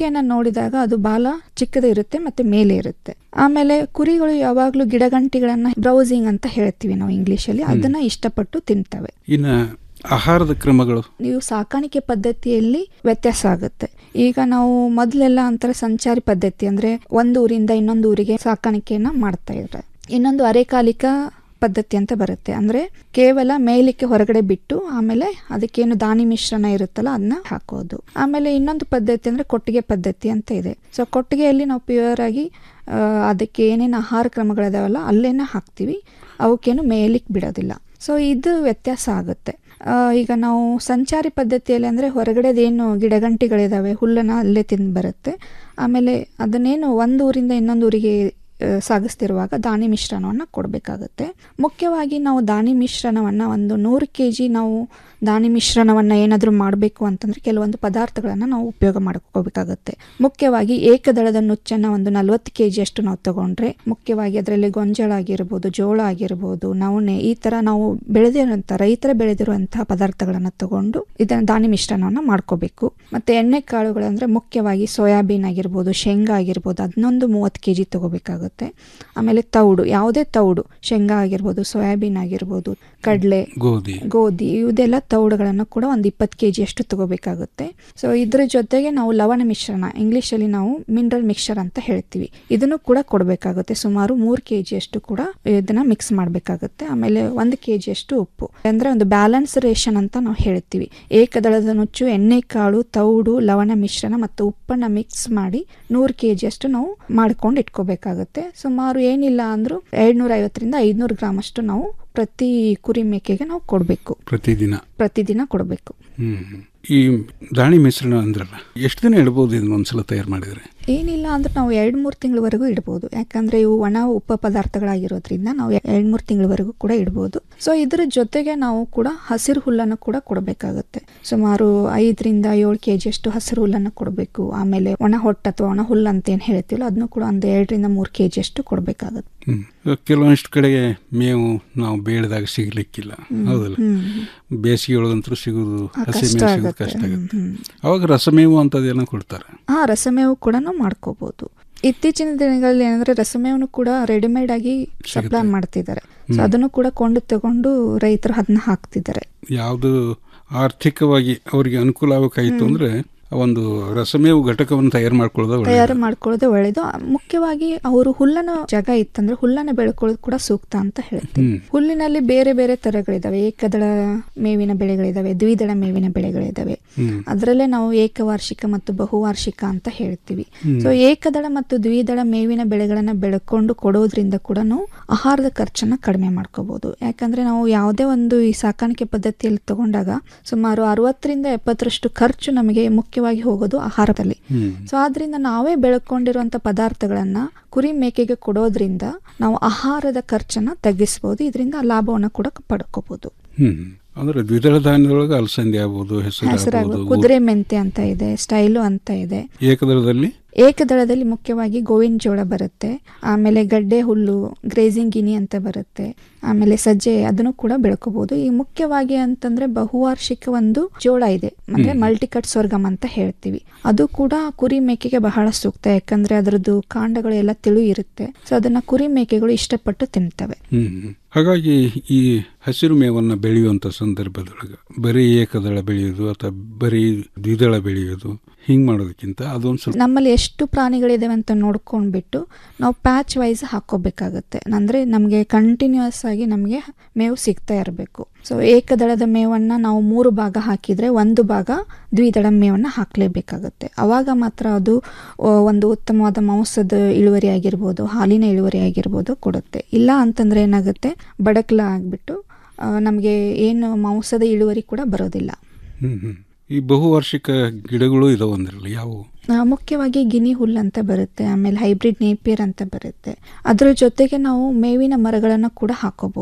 ಕುರಿಯನ್ನ ನೋಡಿದಾಗ ಅದು ಬಾಲ ಚಿಕ್ಕದೇ ಇರುತ್ತೆ ಮತ್ತೆ ಮೇಲೆ ಇರುತ್ತೆ ಆಮೇಲೆ ಕುರಿಗಳು ಯಾವಾಗಲೂ ಗಿಡಗಂಟಿಗಳನ್ನ ಬ್ರೌಸಿಂಗ್ ಅಂತ ಹೇಳ್ತೀವಿ ನಾವು ಇಂಗ್ಲಿಷಲ್ಲಿ ಅದನ್ನ ಇಷ್ಟಪಟ್ಟು ತಿಂತವೆ ಇನ್ನು ಆಹಾರದ ಕ್ರಮಗಳು ನೀವು ಸಾಕಾಣಿಕೆ ಪದ್ಧತಿಯಲ್ಲಿ ವ್ಯತ್ಯಾಸ ಆಗುತ್ತೆ ಈಗ ನಾವು ಮೊದಲೆಲ್ಲ ಅಂತಾರೆ ಸಂಚಾರಿ ಪದ್ಧತಿ ಅಂದ್ರೆ ಒಂದು ಊರಿಂದ ಇನ್ನೊಂದು ಊರಿಗೆ ಸಾಕಾಣಿಕೆಯನ್ನ ಮಾಡ್ತಾ ಇದ್ದಾರೆ ಇನ್ನೊಂದು ಅರೆಕಾಲಿಕ ಪದ್ಧತಿ ಅಂತ ಬರುತ್ತೆ ಅಂದ್ರೆ ಕೇವಲ ಮೇಯ್ಲಿಕ್ಕೆ ಹೊರಗಡೆ ಬಿಟ್ಟು ಆಮೇಲೆ ಅದಕ್ಕೇನು ದಾನಿ ಮಿಶ್ರಣ ಇರುತ್ತಲ್ಲ ಅದನ್ನ ಹಾಕೋದು ಆಮೇಲೆ ಇನ್ನೊಂದು ಪದ್ಧತಿ ಅಂದ್ರೆ ಕೊಟ್ಟಿಗೆ ಪದ್ಧತಿ ಅಂತ ಇದೆ ಸೊ ಕೊಟ್ಟಿಗೆಯಲ್ಲಿ ನಾವು ಪ್ಯೂರ್ ಆಗಿ ಆ, ಅದಕ್ಕೆ ಏನೇನು ಆಹಾರ ಕ್ರಮಗಳಿದಾವಲ್ಲ ಅಲ್ಲೇನ ಹಾಕ್ತೀವಿ ಅವಕ್ಕೇನು ಮೇಯ್ಲಿಕ್ಕೆ ಬಿಡೋದಿಲ್ಲ ಸೊ ಇದು ವ್ಯತ್ಯಾಸ ಆಗುತ್ತೆ ಆ, ಈಗ ನಾವು ಸಂಚಾರಿ ಪದ್ಧತಿಯಲ್ಲಿ ಅಂದರೆ ಹೊರಗಡೆದೇನು ಗಿಡಗಂಟಿಗಳಿದಾವೆ ಹುಲ್ಲನ್ನು ಅಲ್ಲೇ ತಿಂದು ಬರುತ್ತೆ ಆಮೇಲೆ ಅದನ್ನೇನು ಒಂದು ಊರಿಂದ ಇನ್ನೊಂದು ಊರಿಗೆ ಆ, ಸಾಗಿಸ್ತಿರುವಾಗ ದಾನಿ ಮಿಶ್ರಣವನ್ನು ಕೊಡಬೇಕಾಗುತ್ತೆ ಮುಖ್ಯವಾಗಿ ನಾವು ದಾನಿ ಮಿಶ್ರಣವನ್ನು ಒಂದು ನೂರು ಕೆ ಜಿ ನಾವು ದಾನಿ ಮಿಶ್ರಣವನ್ನು ಏನಾದರೂ ಮಾಡಬೇಕು ಅಂತಂದರೆ ಕೆಲವೊಂದು ಪದಾರ್ಥಗಳನ್ನು ನಾವು ಉಪಯೋಗ ಮಾಡ್ಕೋಬೇಕಾಗುತ್ತೆ ಮುಖ್ಯವಾಗಿ ಏಕದಳದ ನುಚ್ಚನ್ನು ಒಂದು ನಲವತ್ತು ಕೆ ಜಿಯಷ್ಟು ನಾವು ತಗೊಂಡ್ರೆ ಮುಖ್ಯವಾಗಿ ಅದರಲ್ಲಿ ಗೊಂಜಾಳ ಆಗಿರ್ಬೋದು ಜೋಳ ಆಗಿರ್ಬೋದು ನವಣೆ ಈ ಥರ ನಾವು ಬೆಳೆದಿರುವಂಥ ರೈತರ ಬೆಳೆದಿರುವಂತಹ ಪದಾರ್ಥಗಳನ್ನು ತಗೊಂಡು ಇದನ್ನು ದಾನಿ ಮಿಶ್ರಣವನ್ನು ಮಾಡ್ಕೋಬೇಕು ಮತ್ತು ಎಣ್ಣೆ ಕಾಳುಗಳಂದರೆ ಮುಖ್ಯವಾಗಿ ಸೋಯಾಬೀನ್ ಆಗಿರ್ಬೋದು ಶೇಂಗಾ ಆಗಿರ್ಬೋದು ಅದನ್ನೊಂದು ಮೂವತ್ತು ಕೆ ಜಿ ತಗೋಬೇಕಾಗುತ್ತೆ ಆಮೇಲೆ ತೌಡು ಯಾವುದೇ ತೌಡು ಶೇಂಗಾ ಆಗಿರ್ಬೋದು ಸೋಯಾಬೀನ್ ಆಗಿರ್ಬೋದು ಕಡಲೆ ಗೋಧಿ ಗೋಧಿ ಇದೆಲ್ಲ ತೌಡುಗಳನ್ನು ಕೂಡ ಒಂದು ಇಪ್ಪತ್ತು ಕೆ ಜಿಯಷ್ಟು ತಗೋಬೇಕಾಗುತ್ತೆ ಸೊ ಇದ್ರ ಜೊತೆಗೆ ನಾವು ಲವಣ ಮಿಶ್ರಣ ಇಂಗ್ಲೀಷಲ್ಲಿ ನಾವು ಮಿನರಲ್ ಮಿಕ್ಸ್ಚರ್ ಅಂತ ಹೇಳ್ತೀವಿ ಇದನ್ನು ಕೂಡ ಕೊಡಬೇಕಾಗುತ್ತೆ ಸುಮಾರು ಮೂರು ಕೆ ಜಿಯಷ್ಟು ಕೂಡ ಇದನ್ನ ಮಿಕ್ಸ್ ಮಾಡಬೇಕಾಗುತ್ತೆ ಆಮೇಲೆ ಒಂದು ಕೆ ಜಿಯಷ್ಟು ಉಪ್ಪು ಅಂದರೆ ಒಂದು ಬ್ಯಾಲೆನ್ಸ್ ರೇಷನ್ ಅಂತ ನಾವು ಹೇಳ್ತೀವಿ ಏಕದಳದ ನುಚ್ಚು ಎಣ್ಣೆ ಕಾಳು ತೌಡು ಲವಣ ಮಿಶ್ರಣ ಮತ್ತು ಉಪ್ಪನ್ನು ಮಿಕ್ಸ್ ಮಾಡಿ ನೂರು ಕೆ ಜಿಯಷ್ಟು ನಾವು ಮಾಡ್ಕೊಂಡು ಇಟ್ಕೋಬೇಕಾಗುತ್ತೆ ಸುಮಾರು ಏನಿಲ್ಲ ಅಂದರೂ ಎರಡ್ನೂರ ಐವತ್ತರಿಂದ ಐದುನೂರು ಗ್ರಾಮ್ ಅಷ್ಟು ನಾವು ಪ್ರತಿ ಕುರಿ ಮೇಕೆಗೆ ನಾವು ಕೊಡಬೇಕು ಪ್ರತಿದಿನ ಪ್ರತಿದಿನ ಕೊಡಬೇಕು ಹ್ಮ್ ಈ ದಾಣಿ ಮಿಶ್ರಣ ಅಂದ್ರಲ್ಲ ಎಷ್ಟು ದಿನ ಇಡ್ಬೋದು ಇದನ್ನ ಒಂದ್ಸಲ ತಯಾರು ಮಾಡಿದ್ರೆ ಏನಿಲ್ಲ ಅಂದ್ರೆ ನಾವು ಎರಡು ಮೂರು ತಿಂಗಳವರೆಗೂ ಇಡ್ಬೋದು ಯಾಕಂದ್ರೆ ಇವು ಒಣ ಉಪ ಪದಾರ್ಥಗಳಾಗಿರೋದ್ರಿಂದ ನಾವು ಎರಡು ಮೂರು ತಿಂಗಳವರೆಗೂ ಕೂಡ ಇಡ್ಬೋದು ಸೊ ಇದ್ರ ಜೊತೆಗೆ ನಾವು ಕೂಡ ಹಸಿರು ಹುಲ್ಲನ್ನು ಕೂಡ ಕೊಡಬೇಕಾಗುತ್ತೆ ಸುಮಾರು ಐದರಿಂದ ಏಳು ಕೆ ಜಿಯಷ್ಟು ಹಸಿರು ಹುಲ್ಲನ್ನು ಕೊಡಬೇಕು ಆಮೇಲೆ ಒಣ ಹೊಟ್ಟು ಅಥವಾ ಒಣ ಹುಲ್ಲು ಅಂತ ಏನು ಹೇಳ್ತೀವಲ್ಲ ಅದನ್ನು ಕೂಡ ಒಂದು ಎರಡರಿಂದ ಮೂರು ಕೆ ಜಿಯಷ್ಟು ಕೊಡಬೇಕಾಗುತ್ತೆ ಹ್ಮ್ ಕೆಲವೊಂದಿಷ್ಟು ಕಡೆಗೆ ಮೇವು ನಾವು ಬೇಡದಾಗ ಸಿಗ್ಲಿಕ್ಕಿಲ್ಲ ಹೌದಲ್ಲ ಹ್ಮ್. ಬೇಸಿಗೆ ಒಳಗಂತೂ ಸಿಗೋದು ಆ, ಹಸಿ ಕಷ್ಟ ಮೇವು ಸಿಗೋದು ಆಗುತ್ತೆ. ಕಷ್ಟ ಆಗುತ್ತೆ ಹ್ಮ್, ಅವಾಗ ರಸಮೇವು ಅಂತದೇನೋ ಕೊಡ್ತಾರೆ ಹಾ ರಸಮೇವು ಕೂಡ ಮಾಡ್ಕೋಬಹುದು ಇತ್ತೀಚಿನ ದಿನಗಳಲ್ಲಿ ಏನಂದ್ರೆ ರಸಮೇವನ್ನು ಕೂಡ ರೆಡಿಮೇಡ್ ಆಗಿ ಸಪ್ಲೈ ಮಾಡ್ತಿದ್ದಾರೆ ಸೊ ಅದನ್ನು ಕೂಡ ಕೊಂಡು ತಗೊಂಡು ರೈತರು ಅದನ್ನ ಹಾಕ್ತಿದ್ದಾರೆ ಯಾವುದು ಆರ್ಥಿಕವಾಗಿ ಅವರಿಗೆ ಅನುಕೂಲ ಆಗಬೇಕಾಗಿತ್ತು ಅಂದ್ರೆ ಒಂದು ರಸಮೇವು ಘಟಕವನ್ನು ತಯಾರು ಮಾಡ್ಕೊಳ್ಳೋದು ಒಳ್ಳೆಯದು. ತಯಾರು ಮಾಡ್ಕೊಳ್ಳೋದೇ ಒಳ್ಳೇದು ಆ, ಮುಖ್ಯವಾಗಿ ಅವರು ಹುಲ್ಲನ ಜಾಗ ಇತ್ತಂದ್ರೆ ಹುಲ್ಲನ್ನ ಬೆಳ್ಕೊಳ್ಳೋದು ಕೂಡ ಸೂಕ್ತ ಅಂತ ಹೇಳ್ತೀವಿ ಹ್ಮ್. ಹುಲ್ಲಿನಲ್ಲಿ ಬೇರೆ ಬೇರೆ ತರಗಳಿದಾವೆ ಏಕದಳ ಮೇವಿನ ಬೆಳೆಗಳಿದಾವೆ ದ್ವಿದಳ ಮೇವಿನ ಬೆಳೆಗಳಿದಾವೆ ಹ್ಮ್. ಅದರಲ್ಲೇ ನಾವು ಏಕವಾರ್ಷಿಕ ಮತ್ತು ಬಹುವಾರ್ಷಿಕ ಅಂತ ಹೇಳ್ತೀವಿ ಹ್ಮ್. ಸೊ ಏಕದಳ ಮತ್ತು ದ್ವಿದಳ ಮೇವಿನ ಬೆಳೆಗಳನ್ನ ಬೆಳ್ಕೊಂಡು ಕೊಡೋದ್ರಿಂದ ಕೂಡ ನಾವು ಆಹಾರದ ಖರ್ಚನ್ನ ಕಡಿಮೆ ಮಾಡ್ಕೋಬಹುದು ಯಾಕಂದ್ರೆ ನಾವು ಯಾವುದೇ ಒಂದು ಈ ಸಾಕಾಣಿಕೆ ಪದ್ಧತಿಯಲ್ಲಿ ತಗೊಂಡಾಗ ಸುಮಾರು ಅರವತ್ತರಿಂದ ಎಪ್ಪತ್ತರಷ್ಟು ಖರ್ಚು ನಮಗೆ ಮುಖ್ಯವಾಗಿ ಹೋಗೋದು ಆಹಾರದಲ್ಲಿ ಹ್ಮ್. ಸೊ ಆದ್ರಿಂದ ನಾವೇ ಬೆಳ್ಕೊಂಡಿರುವಂತ ಪದಾರ್ಥಗಳನ್ನ ಕುರಿ ಮೇಕೆಗೆ ಕೊಡೋದ್ರಿಂದ ನಾವು ಆಹಾರದ ಖರ್ಚನ್ನ ತಗ್ಗಿಸಬಹುದು ಇದರಿಂದ ಲಾಭವನ್ನು ಕೂಡ ಪಡ್ಕೋಬಹುದು ಹ್ಮ್ ಅಂದ್ರೆ ದ್ವಿದಳ ಧಾನ್ಯದೊಳಗೆ ಅಲಸಂದಿ ಆಗ್ಬೋದು ಹೆಸರು ಹೆಸರಾಗ ಆಗ್ಬೋದು ಕುದುರೆ ಮೆಂತೆ ಅಂತ ಇದೆ ಸ್ಟೈಲು ಅಂತ ಇದೆ ಏಕದಳದಲ್ಲಿ ಏಕದಳದಲ್ಲಿ ಮುಖ್ಯವಾಗಿ ಗೋವಿನ ಜೋಳ ಬರುತ್ತೆ ಆಮೇಲೆ ಗಡ್ಡೆ ಹುಲ್ಲು ಗ್ರೇಸಿಂಗ್ ಗಿನಿ ಅಂತ ಬರುತ್ತೆ ಆಮೇಲೆ ಸಜ್ಜೆ ಅದನ್ನು ಕೂಡ ಬೆಳ್ಕೋಬಹುದು ಈ ಮುಖ್ಯವಾಗಿ ಅಂತಂದ್ರೆ ಬಹುವಾರ್ಷಿಕ ಒಂದು ಜೋಳ ಇದೆ ಅಂದ್ರೆ ಹ್ಮ್. ಮಲ್ಟಿಕಟ್ ಸ್ವರ್ಗಮ್ ಅಂತ ಹೇಳ್ತೀವಿ ಅದು ಕೂಡ ಕುರಿ ಮೇಕೆಗೆ ಬಹಳ ಸೂಕ್ತ ಯಾಕಂದ್ರೆ ಅದರದ್ದು ಕಾಂಡಗಳು ಎಲ್ಲ ತಿಳು ಇರುತ್ತೆ ಸೊ ಅದನ್ನ ಕುರಿ ಮೇಕೆಗಳು ಇಷ್ಟಪಟ್ಟು ತಿಂತವೆ ಹ್ಮ್ ಹ್ಮ್. ಹಾಗಾಗಿ ಈ ಹಸಿರು ಮೇವನ್ನು ಬೆಳೆಯುವಂತ ಸಂದರ್ಭದೊಳಗೆ ಬರೀ ಏಕದಳ ಬೆಳೆಯೋದು ಅಥವಾ ಬರೀ ದ್ವಿದಳ ಬೆಳೆಯೋದು ಹಿಂಗ್ ಮಾಡೋದಕ್ಕಿಂತ ಅದೊಂದು ಸ್ವಲ್ಪ ನಮ್ಮಲ್ಲಿ ಎಷ್ಟು ಪ್ರಾಣಿಗಳಿದಾವೆ ಅಂತ ನೋಡ್ಕೊಂಡ್ಬಿಟ್ಟು ನಾವು ಪ್ಯಾಚ್ ವೈಸ್ ಹಾಕೋಬೇಕಾಗುತ್ತೆ ಅಂದ್ರೆ ನಮಗೆ ಕಂಟಿನ್ಯೂಸ್ ಆಗಿ ನಮಗೆ ಮೇವು ಸಿಗ್ತಾ ಇರಬೇಕು ಸೊ ಏಕದಳದ ಮೇವನ್ನ ನಾವು ಮೂರು ಭಾಗ ಹಾಕಿದ್ರೆ ಒಂದು ಭಾಗ ದ್ವಿದಳ ಮೇವನ್ನ ಹಾಕಲೇಬೇಕಾಗುತ್ತೆ ಅವಾಗ ಮಾತ್ರ ಅದು ಆ, ಒಂದು ಉತ್ತಮವಾದ ಮಾಂಸದ ಇಳುವರಿ ಆಗಿರ್ಬೋದು ಹಾಲಿನ ಇಳುವರಿ ಆಗಿರ್ಬೋದು ಕೊಡುತ್ತೆ ಇಲ್ಲ ಅಂತಂದ್ರೆ ಏನಾಗುತ್ತೆ ಬಡಕ್ಲ ಆಗ್ಬಿಟ್ಟು ನಮಗೆ ಏನು ಮಾಂಸದ ಇಳುವರಿ ಕೂಡ ಬರೋದಿಲ್ಲ ಹ್ಮ್ ಹ್ಮ್. ಈ ಬಹುವಾರ್ಷಿಕ ಗಿಡಗಳು ಇದಾವ ಅಂದ್ರಲ್ಲ ಯಾವುವು ಆ, ಮುಖ್ಯವಾಗಿ ಗಿನಿ ಹುಲ್ಲು ಅಂತ ಬರುತ್ತೆ ಆಮೇಲೆ ಹೈಬ್ರಿಡ್ ನೇಪಿಯರ್ ಅಂತ ಬರುತ್ತೆ ಅದರ ಜೊತೆಗೆ ನಾವು ಮೇವಿನ ಮರಗಳನ್ನು ಕೂಡ ಹಾಕೋಬಹುದು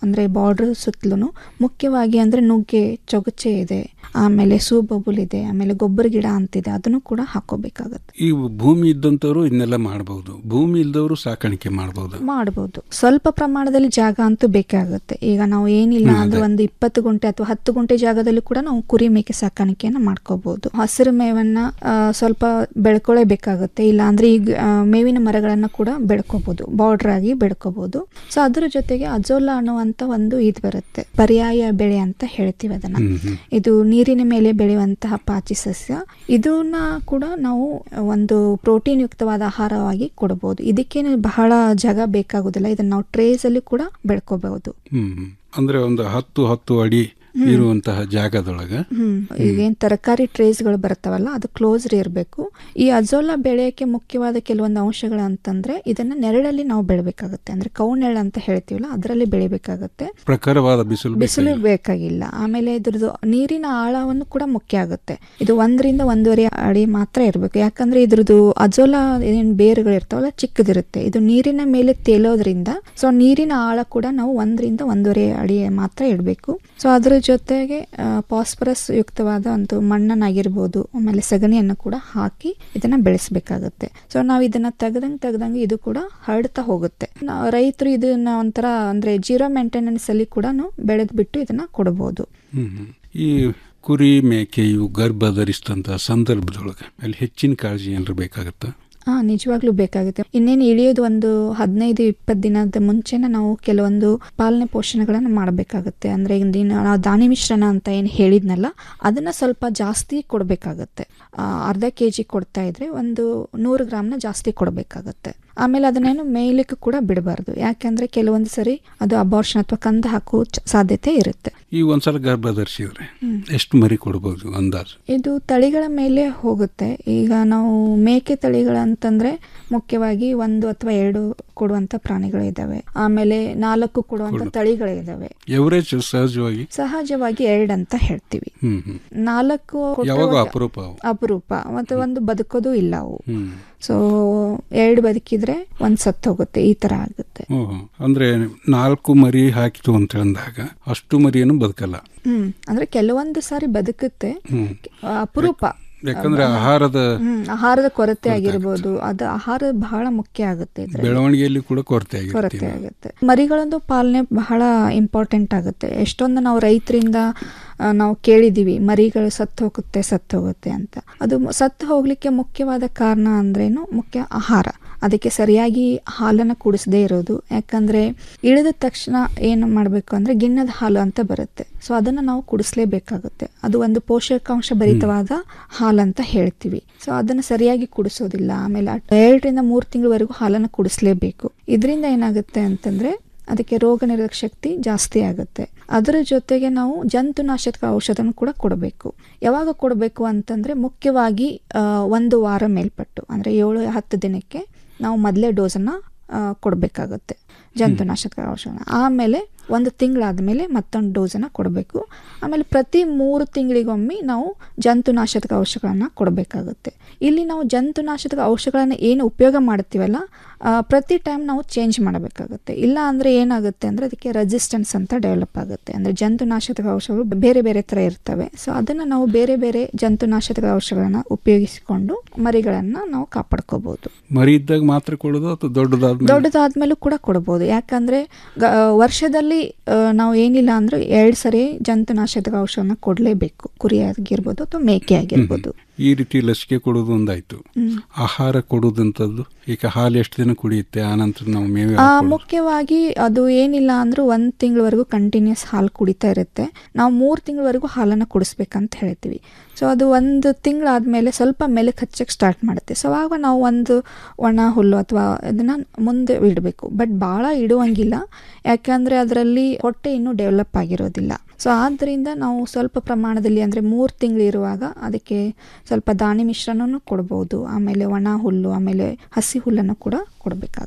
ಅಂದರೆ ಬಾರ್ಡ್ರ್ ಸುತ್ತಲೂ ಮುಖ್ಯವಾಗಿ ಅಂದರೆ ನುಗ್ಗೆ ಚೊಗಚೆ ಇದೆ ಆಮೇಲೆ ಸೂಬಬುಲ್ ಇದೆ ಆಮೇಲೆ ಗೊಬ್ಬರ ಗಿಡ ಅಂತಿದೆ ಅದನ್ನು ಕೂಡ ಹಾಕೋಬೇಕಾಗತ್ತೆ ಈ ಭೂಮಿ ಇದ್ದಂಥವ್ರು ಇದನ್ನೆಲ್ಲ ಮಾಡಬಹುದು ಭೂಮಿ ಇಲ್ದವರು ಸಾಕಾಣಿಕೆ ಮಾಡಬಹುದು ಮಾಡ್ಬೋದು ಸ್ವಲ್ಪ ಪ್ರಮಾಣದಲ್ಲಿ ಜಾಗ ಅಂತೂ ಬೇಕಾಗುತ್ತೆ ಈಗ ನಾವು ಏನಿಲ್ಲ ಹ್ಮ್, ಅಂದ್ರೆ ಅದೇ. ಒಂದು ಇಪ್ಪತ್ತು ಗುಂಟೆ ಅಥವಾ ಹತ್ತು ಗುಂಟೆ ಜಾಗದಲ್ಲಿ ಕೂಡ ನಾವು ಕುರಿ ಮೇಕೆ ಸಾಕಾಣಿಕೆಯನ್ನ ಮಾಡ್ಕೋಬಹುದು ಹಸಿರು ಮೇವನ್ನ ಆ, ಸ್ವಲ್ಪ ಬೆಳ್ಕೊಳ್ಳೇಬೇಕಾಗುತ್ತೆ ಇಲ್ಲ ಅಂದ್ರೆ ಈಗ ಆ, ಮೇವಿನ ಮರಗಳನ್ನ ಕೂಡ ಬೆಳ್ಕೋಬಹುದು ಬಾರ್ಡರ್ ಆಗಿ ಬೆಳ್ಕೋಬಹುದು ಸೊ ಅದರ ಜೊತೆಗೆ ಅಜೋಲಾ ಅನ್ನುವಂತ ಒಂದು ಇದು ಬರುತ್ತೆ ಪರ್ಯಾಯ ಬೆಳೆ ಅಂತ ಹೇಳ್ತೀವಿ ಅದನ್ನ ಇದು ನೀರಿನ ಮೇಲೆ ಬೆಳೆಯುವಂತಹ ಪಾಚಿ ಸಸ್ಯ ಇದನ್ನ ಕೂಡ ನಾವು ಒಂದು ಪ್ರೋಟೀನ್ ಯುಕ್ತವಾದ ಆಹಾರವಾಗಿ ಕೊಡಬಹುದು ಇದಕ್ಕೇನು ಬಹಳ ಜಾಗ ಬೇಕಾಗುದಿಲ್ಲ ಇದನ್ನ ನಾವು ಟ್ರೇಸ್ ಅಲ್ಲಿ ಕೂಡ ಬೆಳ್ಕೋಬಹುದು ಹ್ಮ್ ಅಂದ್ರೆ ಒಂದು ಹತ್ತು ಹತ್ತು ಅಡಿ ಹ್ಮ್. ಇರುವಂತಹ ಜಾಗದೊಳಗ ಹ್ಮ್ ಈಗೇನ್ ತರಕಾರಿ ಟ್ರೇಸ್ಗಳು ಬರ್ತಾವಲ್ಲ ಅದು ಕ್ಲೋಸ್ಡ್ ಇರಬೇಕು ಈ ಅಜೋಲಾ ಬೆಳೆಯಕ್ಕೆ ಮುಖ್ಯವಾದ ಕೆಲವೊಂದು ಅಂಶಗಳು ಅಂತಂದ್ರೆ ಇದನ್ನ ನೆರಳಲ್ಲಿ ನಾವು ಬೆಳಿಬೇಕಾಗುತ್ತೆ ಅಂದ್ರೆ ಕೌನೆರಳು ಅಂತ ಹೇಳ್ತೀವಲ್ಲ ಅದರಲ್ಲಿ ಬೆಳಿಬೇಕಾಗುತ್ತೆ ಪ್ರಖರವಾದ ಬಿಸಿಲು ಬಿಸಿಲು ಬೇಕಾಗಿಲ್ಲ ಆಮೇಲೆ ಇದ್ರದ್ದು ನೀರಿನ ಆಳವನ್ನು ಕೂಡ ಮುಖ್ಯ ಆಗುತ್ತೆ ಇದು ಒಂದರಿಂದ ಒಂದೂವರೆ ಅಡಿ ಮಾತ್ರ ಇರಬೇಕು ಯಾಕಂದ್ರೆ ಇದ್ರದ್ದು ಅಜೋಲಾ ಏನ್ ಬೇರುಗಳು ಇರ್ತಾವಲ್ಲ ಚಿಕ್ಕದಿರುತ್ತೆ ಇದು ನೀರಿನ ಮೇಲೆ ತೇಲೋದ್ರಿಂದ ಸೊ ನೀರಿನ ಆಳ ಕೂಡ ನಾವು ಒಂದರಿಂದ ಒಂದೂವರೆ ಅಡಿ ಮಾತ್ರ ಇಡಬೇಕು ಸೊ ಅದರ ಜೊತೆಗೆ ಪಾಸ್ಪರಸ್ ಯುಕ್ತವಾದ ಒಂದು ಮಣ್ಣನ್ನಾಗಿರ್ಬೋದು ಆಮೇಲೆ ಸಗಣಿಯನ್ನು ಕೂಡ ಹಾಕಿ ಇದನ್ನ ಬೆಳೆಸಬೇಕಾಗುತ್ತೆ ಸೊ ನಾವು ಇದನ್ನ ತೆಗ್ದಂಗೆ ತೆಗ್ದಂಗೆ ಇದು ಕೂಡ ಹರಡ್ತಾ ಹೋಗುತ್ತೆ ನಾ- ರೈತರು ಇದನ್ನ ಒಂಥರ ಅಂದ್ರೆ ಜೀರೋ ಮೇಂಟೆನೆನ್ಸ್ ಅಲ್ಲಿ ಕೂಡ ಬೆಳೆದ್ ಬಿಟ್ಟು ಇದನ್ನ ಕೊಡಬಹುದು ಹ್ಮ್ ಹ್ಮ್. ಈ ಕುರಿ ಮೇಕೆ ಇವು ಗರ್ಭ ಧರಿಸಿದಂತಹ ಸಂದರ್ಭದೊಳಗೆ ಅಲ್ಲಿ ಹೆಚ್ಚಿನ ಕಾಳಜಿ ಏನಾರು ಬೇಕಾಗತ್ತಾ ಹಾ ನಿಜವಾಗ್ಲೂ ಬೇಕಾಗುತ್ತೆ ಇನ್ನೇನು ಇಳಿಯೋದು ಒಂದು ಹದಿನೈದು ಇಪ್ಪತ್ತು ದಿನದ ಮುಂಚೆನೆ ನಾವು ಕೆಲವೊಂದು ಪಾಲನೆ ಪೋಷಣೆಗಳನ್ನು ಮಾಡಬೇಕಾಗುತ್ತೆ ಅಂದ್ರೆ ಈಗ ದಿನ ನಾವು ದಾನಿ ಮಿಶ್ರಣ ಅಂತ ಏನು ಹೇಳಿದ್ನಲ್ಲ ಅದನ್ನ ಸ್ವಲ್ಪ ಜಾಸ್ತಿ ಕೊಡಬೇಕಾಗತ್ತೆ ಅರ್ಧ ಕೆ ಜಿ ಕೊಡ್ತಾ ಇದ್ರೆ ಒಂದು ನೂರು ಗ್ರಾಮ್ನ ಜಾಸ್ತಿ ಕೊಡಬೇಕಾಗತ್ತೆ ಆಮೇಲೆ ಅದನ್ನೇನು ಮೇಯ್ಲಿಕ್ಕೆ ಕೂಡ ಬಿಡಬಾರ್ದು ಯಾಕೆಂದ್ರೆ ಕೆಲವೊಂದು ಸರಿ ಅದು ಅಬಾರ್ಷನ್ ಅಥವಾ ಕಂದ ಹಾಕುವ ಚ- ಸಾಧ್ಯತೆ ಇರುತ್ತೆ ಈ ಒಂದ್ಸಲ ಗರ್ಭ ಧರಿಸಿದ್ರೆ ಹ್ಮ್. ಎಷ್ಟು ಮರಿ ಕೊಡಬಹುದು ಅಂದಾಜು ಇದು ತಳಿಗಳ ಮೇಲೆ ಹೋಗುತ್ತೆ ಈಗ ನಾವು ಮೇಕೆ ತಳಿಗಳಂತಂದ್ರೆ ಮುಖ್ಯವಾಗಿ ಒಂದು ಅಥವಾ ಎರಡು ಕೊಡುವಂತ ಪ್ರಾಣಿಗಳು ಇದಾವೆ ಆಮೇಲೆ ನಾಲ್ಕು ಕೊಡುವಂತ ತಳಿಗಳು ಇದಾವೆ ಎವರೇಜ್ ಸಹಜವಾಗಿ ಸಹಜವಾಗಿ ಎರಡು ಅಂತ ಹೇಳ್ತೀವಿ ಹ್ಮ್ ಹ್ಮ್ ನಾಲ್ಕು ಕೊಟ್ರೆ ಯಾವಾಗ ಒಂದು- ಅಪರೂಪ ಅವು? ಅಪರೂಪ ಮತ್ತೆ ಒಂದು ಬದುಕೋದು ಇಲ್ಲ ಅವು ಹ್ಮ್ ಸೊ ಎರಡು ಬದುಕಿದ್ರೆ ಒಂದ್ ಸತ್ತು ಹೋಗುತ್ತೆ ಈ ತರ ಆಗುತ್ತೆ ಓಹೋ ಅಂದ್ರೆ ನಾಲ್ಕು ಮರಿ ಹಾಕಿತು ಅಂತ ಅಂದಾಗ ಅಷ್ಟು ಮರಿಯನ್ನು ಬದುಕಲ್ಲ ಹ್ಮ್ ಅಂದ್ರೆ ಕೆಲವೊಂದು ಸಾರಿ ಬದುಕುತ್ತೆ ಹ್ಮ್ ಅಪರೂಪ ಯಾಕಂದ್ರೆ ಆಹಾರದ ಹ್ಮ್ ಆಹಾರದ ಕೊರತೆ ಆಗಿರ್ಬೋದು ಅದು ಆಹಾರ ಬಹಳ ಮುಖ್ಯ ಆಗುತ್ತೆ ಇದ್ರಲ್ಲಿ. ಬೆಳವಣಿಗೆಯಲ್ಲಿ ಕೂಡ ಕೊರತೆ ಕೊರತೆ ಆಗಿರುತ್ತೆ ಆಗುತ್ತೆ ಮರಿಗಳೊಂದು ಪಾಲನೆ ಬಹಳ ಇಂಪಾರ್ಟೆಂಟ್ ಆಗುತ್ತೆ ಎಷ್ಟೊಂದು ನಾವು ರೈತರಿಂದ ಆ, ನಾವು ಕೇಳಿದೀವಿ ಮರಿಗಳು ಸತ್ತು ಹೋಗುತ್ತೆ ಸತ್ತು ಹೋಗುತ್ತೆ ಅಂತ ಅದು ಮ- ಸತ್ತು ಹೋಗ್ಲಿಕ್ಕೆ ಮುಖ್ಯವಾದ ಕಾರಣ ಅಂದ್ರೇನು ಮುಖ್ಯ ಆಹಾರ ಅದಕ್ಕೆ ಸರಿಯಾಗಿ ಹಾಲನ್ನು ಕುಡಿಸದೇ ಇರೋದು ಯಾಕಂದ್ರೆ ಇಳಿದ ತಕ್ಷಣ ಏನು ಮಾಡಬೇಕು ಅಂದ್ರೆ ಗಿಣ್ಣದ ಹಾಲು ಅಂತ ಬರುತ್ತೆ ಸೊ ಅದನ್ನ ನಾವು ಕುಡಿಸ್ಲೇಬೇಕಾಗುತ್ತೆ ಅದು ಒಂದು ಪೋಷಕಾಂಶ ಭರಿತವಾದ ಹಾಲು ಅಂತ ಹೇಳ್ತೀವಿ ಸೊ ಅದನ್ನ ಸರಿಯಾಗಿ ಕುಡಿಸೋದಿಲ್ಲ ಆಮೇಲೆ ಅಟ್- ಎರಡರಿಂದ ಮೂರು ತಿಂಗಳವರೆಗೂ ಹಾಲನ್ನು ಕುಡಿಸ್ಲೇಬೇಕು ಇದರಿಂದ ಏನಾಗುತ್ತೆ ಅಂತಂದ್ರೆ ಅದಕ್ಕೆ ರೋಗ ನಿರೋಧಕ ಶಕ್ತಿ ಜಾಸ್ತಿ ಆಗುತ್ತೆ ಅದರ ಜೊತೆಗೆ ನಾವು ಜಂತುನಾಶಕ ಔಷಧನ ಕೂಡ ಕೊಡಬೇಕು ಯಾವಾಗ ಕೊಡಬೇಕು ಅಂತಂದ್ರೆ ಮುಖ್ಯವಾಗಿ ಆ, ಒಂದು ವಾರ ಮೇಲ್ಪಟ್ಟು ಅಂದ್ರೆ ಏಳು ಹತ್ತು ದಿನಕ್ಕೆ ನಾವು ಮೊದಲೇ ಡೋಸನ್ನ ಕೊಡಬೇಕಾಗುತ್ತೆ ಜಂತುನಾಶಕ ಔಷಧ ಆಮೇಲೆ ಒಂದು ತಿಂಗಳಾದಮೇಲೆ ಮತ್ತೊಂದು ಡೋಸನ್ನು ಕೊಡಬೇಕು ಆಮೇಲೆ ಪ್ರತಿ ಮೂರು ತಿಂಗಳಿಗೊಮ್ಮೆ ನಾವು ಜಂತುನಾಶಕ ಔಷಧಗಳನ್ನು ಕೊಡಬೇಕಾಗುತ್ತೆ ಇಲ್ಲಿ ನಾವು ಜಂತುನಾಶಕ ಔಷಧಗಳನ್ನು ಏನು ಉಪಯೋಗ ಮಾಡ್ತೀವಲ್ಲ ಆ, ಪ್ರತಿ ಟೈಮ್ ನಾವು ಚೇಂಜ್ ಮಾಡಬೇಕಾಗುತ್ತೆ ಇಲ್ಲ ಅಂದರೆ ಏನಾಗುತ್ತೆ ಅಂದರೆ ಅದಕ್ಕೆ ರೆಸಿಸ್ಟೆನ್ಸ್ ಅಂತ ಡೆವಲಪ್ ಆಗುತ್ತೆ ಅಂದರೆ ಜಂತುನಾಶಕ ಔಷಧಗಳು ಬೇರೆ ಬೇರೆ ಥರ ಇರ್ತವೆ ಸೊ ಅದನ್ನು ನಾವು ಬೇರೆ ಬೇರೆ ಜಂತುನಾಶಕ ಔಷಧಗಳನ್ನು ಉಪಯೋಗಿಸಿಕೊಂಡು ಮರಿಗಳನ್ನು ನಾವು ಕಾಪಾಡ್ಕೋಬಹುದು ಮರಿ ಇದ್ದಾಗ ಮಾತ್ರ ಕೊಡೋದು ಅಥವಾ ದೊಡ್ಡದಾದ್ಮೇಲೆ ದೊಡ್ಡದಾದ್ಮೇಲೂ ಕೂಡ ಕೊಡ್ಬೋದು ಯಾಕಂದ್ರೆ ಗ- ವರ್ಷದಲ್ಲಿ ಆ, ನಾವು ಏನಿಲ್ಲ ಅಂದ್ರೆ ಎರಡು ಸರಿ ಜಂತುನಾಶಕ ಔಷಧನ ಕೊಡಲೇಬೇಕು ಕುರಿ ಆಗಿರ್ಬೋದು ಅಥವಾ ಮೇಕೆ ಆಗಿರ್ಬೋದು ಈ ರೀತಿ ಲಸಿಕೆ ಕೊಡೋದು ಒಂದಾಯ್ತು ಹ್ಮ್. ಆಹಾರ ಕೊಡೋದಂಥದ್ದು ಈಗ ಹಾಲು ಎಷ್ಟು ದಿನ ಕುಡಿಯುತ್ತೆ ಆನಂತರ ನಾವು ಮೇವೆ ಆ, ಹಾಕ್ಕೊಳ್ಳೋದು. ಮುಖ್ಯವಾಗಿ ಅದು ಏನಿಲ್ಲ ಅಂದ್ರೂ ಒಂದು ತಿಂಗಳವರೆಗೂ ಕಂಟಿನ್ಯೂಸ್ ಹಾಲು ಕುಡಿತಾ ಇರುತ್ತೆ ನಾವು ಮೂರು ತಿಂಗಳವರೆಗೂ ಹಾಲನ್ನು ಕುಡಿಸ್ಬೇಕಂತ ಹೇಳ್ತೀವಿ ಸೊ ಅದು ಒಂದು ತಿಂಗಳಾದ್ಮೇಲೆ ಸ್ವಲ್ಪ ಮೆಲುಕು ಹಚ್ಚಕ್ಕೆ ಸ್ಟಾರ್ಟ್ ಮಾಡುತ್ತೆ ಸೊ ಆವಾಗ ನಾವು ಒಂದು ಒಣ ಹುಲ್ಲು ಅಥವಾ ಅದನ್ನು ಮುಂದೆ ಇಡಬೇಕು ಬಟ್ ಭಾಳ ಇಡುವಂಗಿಲ್ಲ ಯಾಕಂದರೆ ಅದರಲ್ಲಿ ಹೊಟ್ಟೆ ಇನ್ನೂ ಡೆವಲಪ್ ಆಗಿರೋದಿಲ್ಲ ಸೊ ಆದ್ದರಿಂದ ನಾವು ಸ್ವಲ್ಪ ಪ್ರಮಾಣದಲ್ಲಿ ಅಂದರೆ ಮೂರು ತಿಂಗಳು ಇರುವಾಗ ಅದಕ್ಕೆ ಸ್ವಲ್ಪ ದಾಣಿ ಮಿಶ್ರಣನೂ ಕೊಡ್ಬೋದು ಆಮೇಲೆ ಒಣ ಹುಲ್ಲು ಆಮೇಲೆ ಹಸಿ ಹುಲ್ಲನ್ನು ಕೂಡ ಕೊಡಬೇಕಾಗತ್ತೆ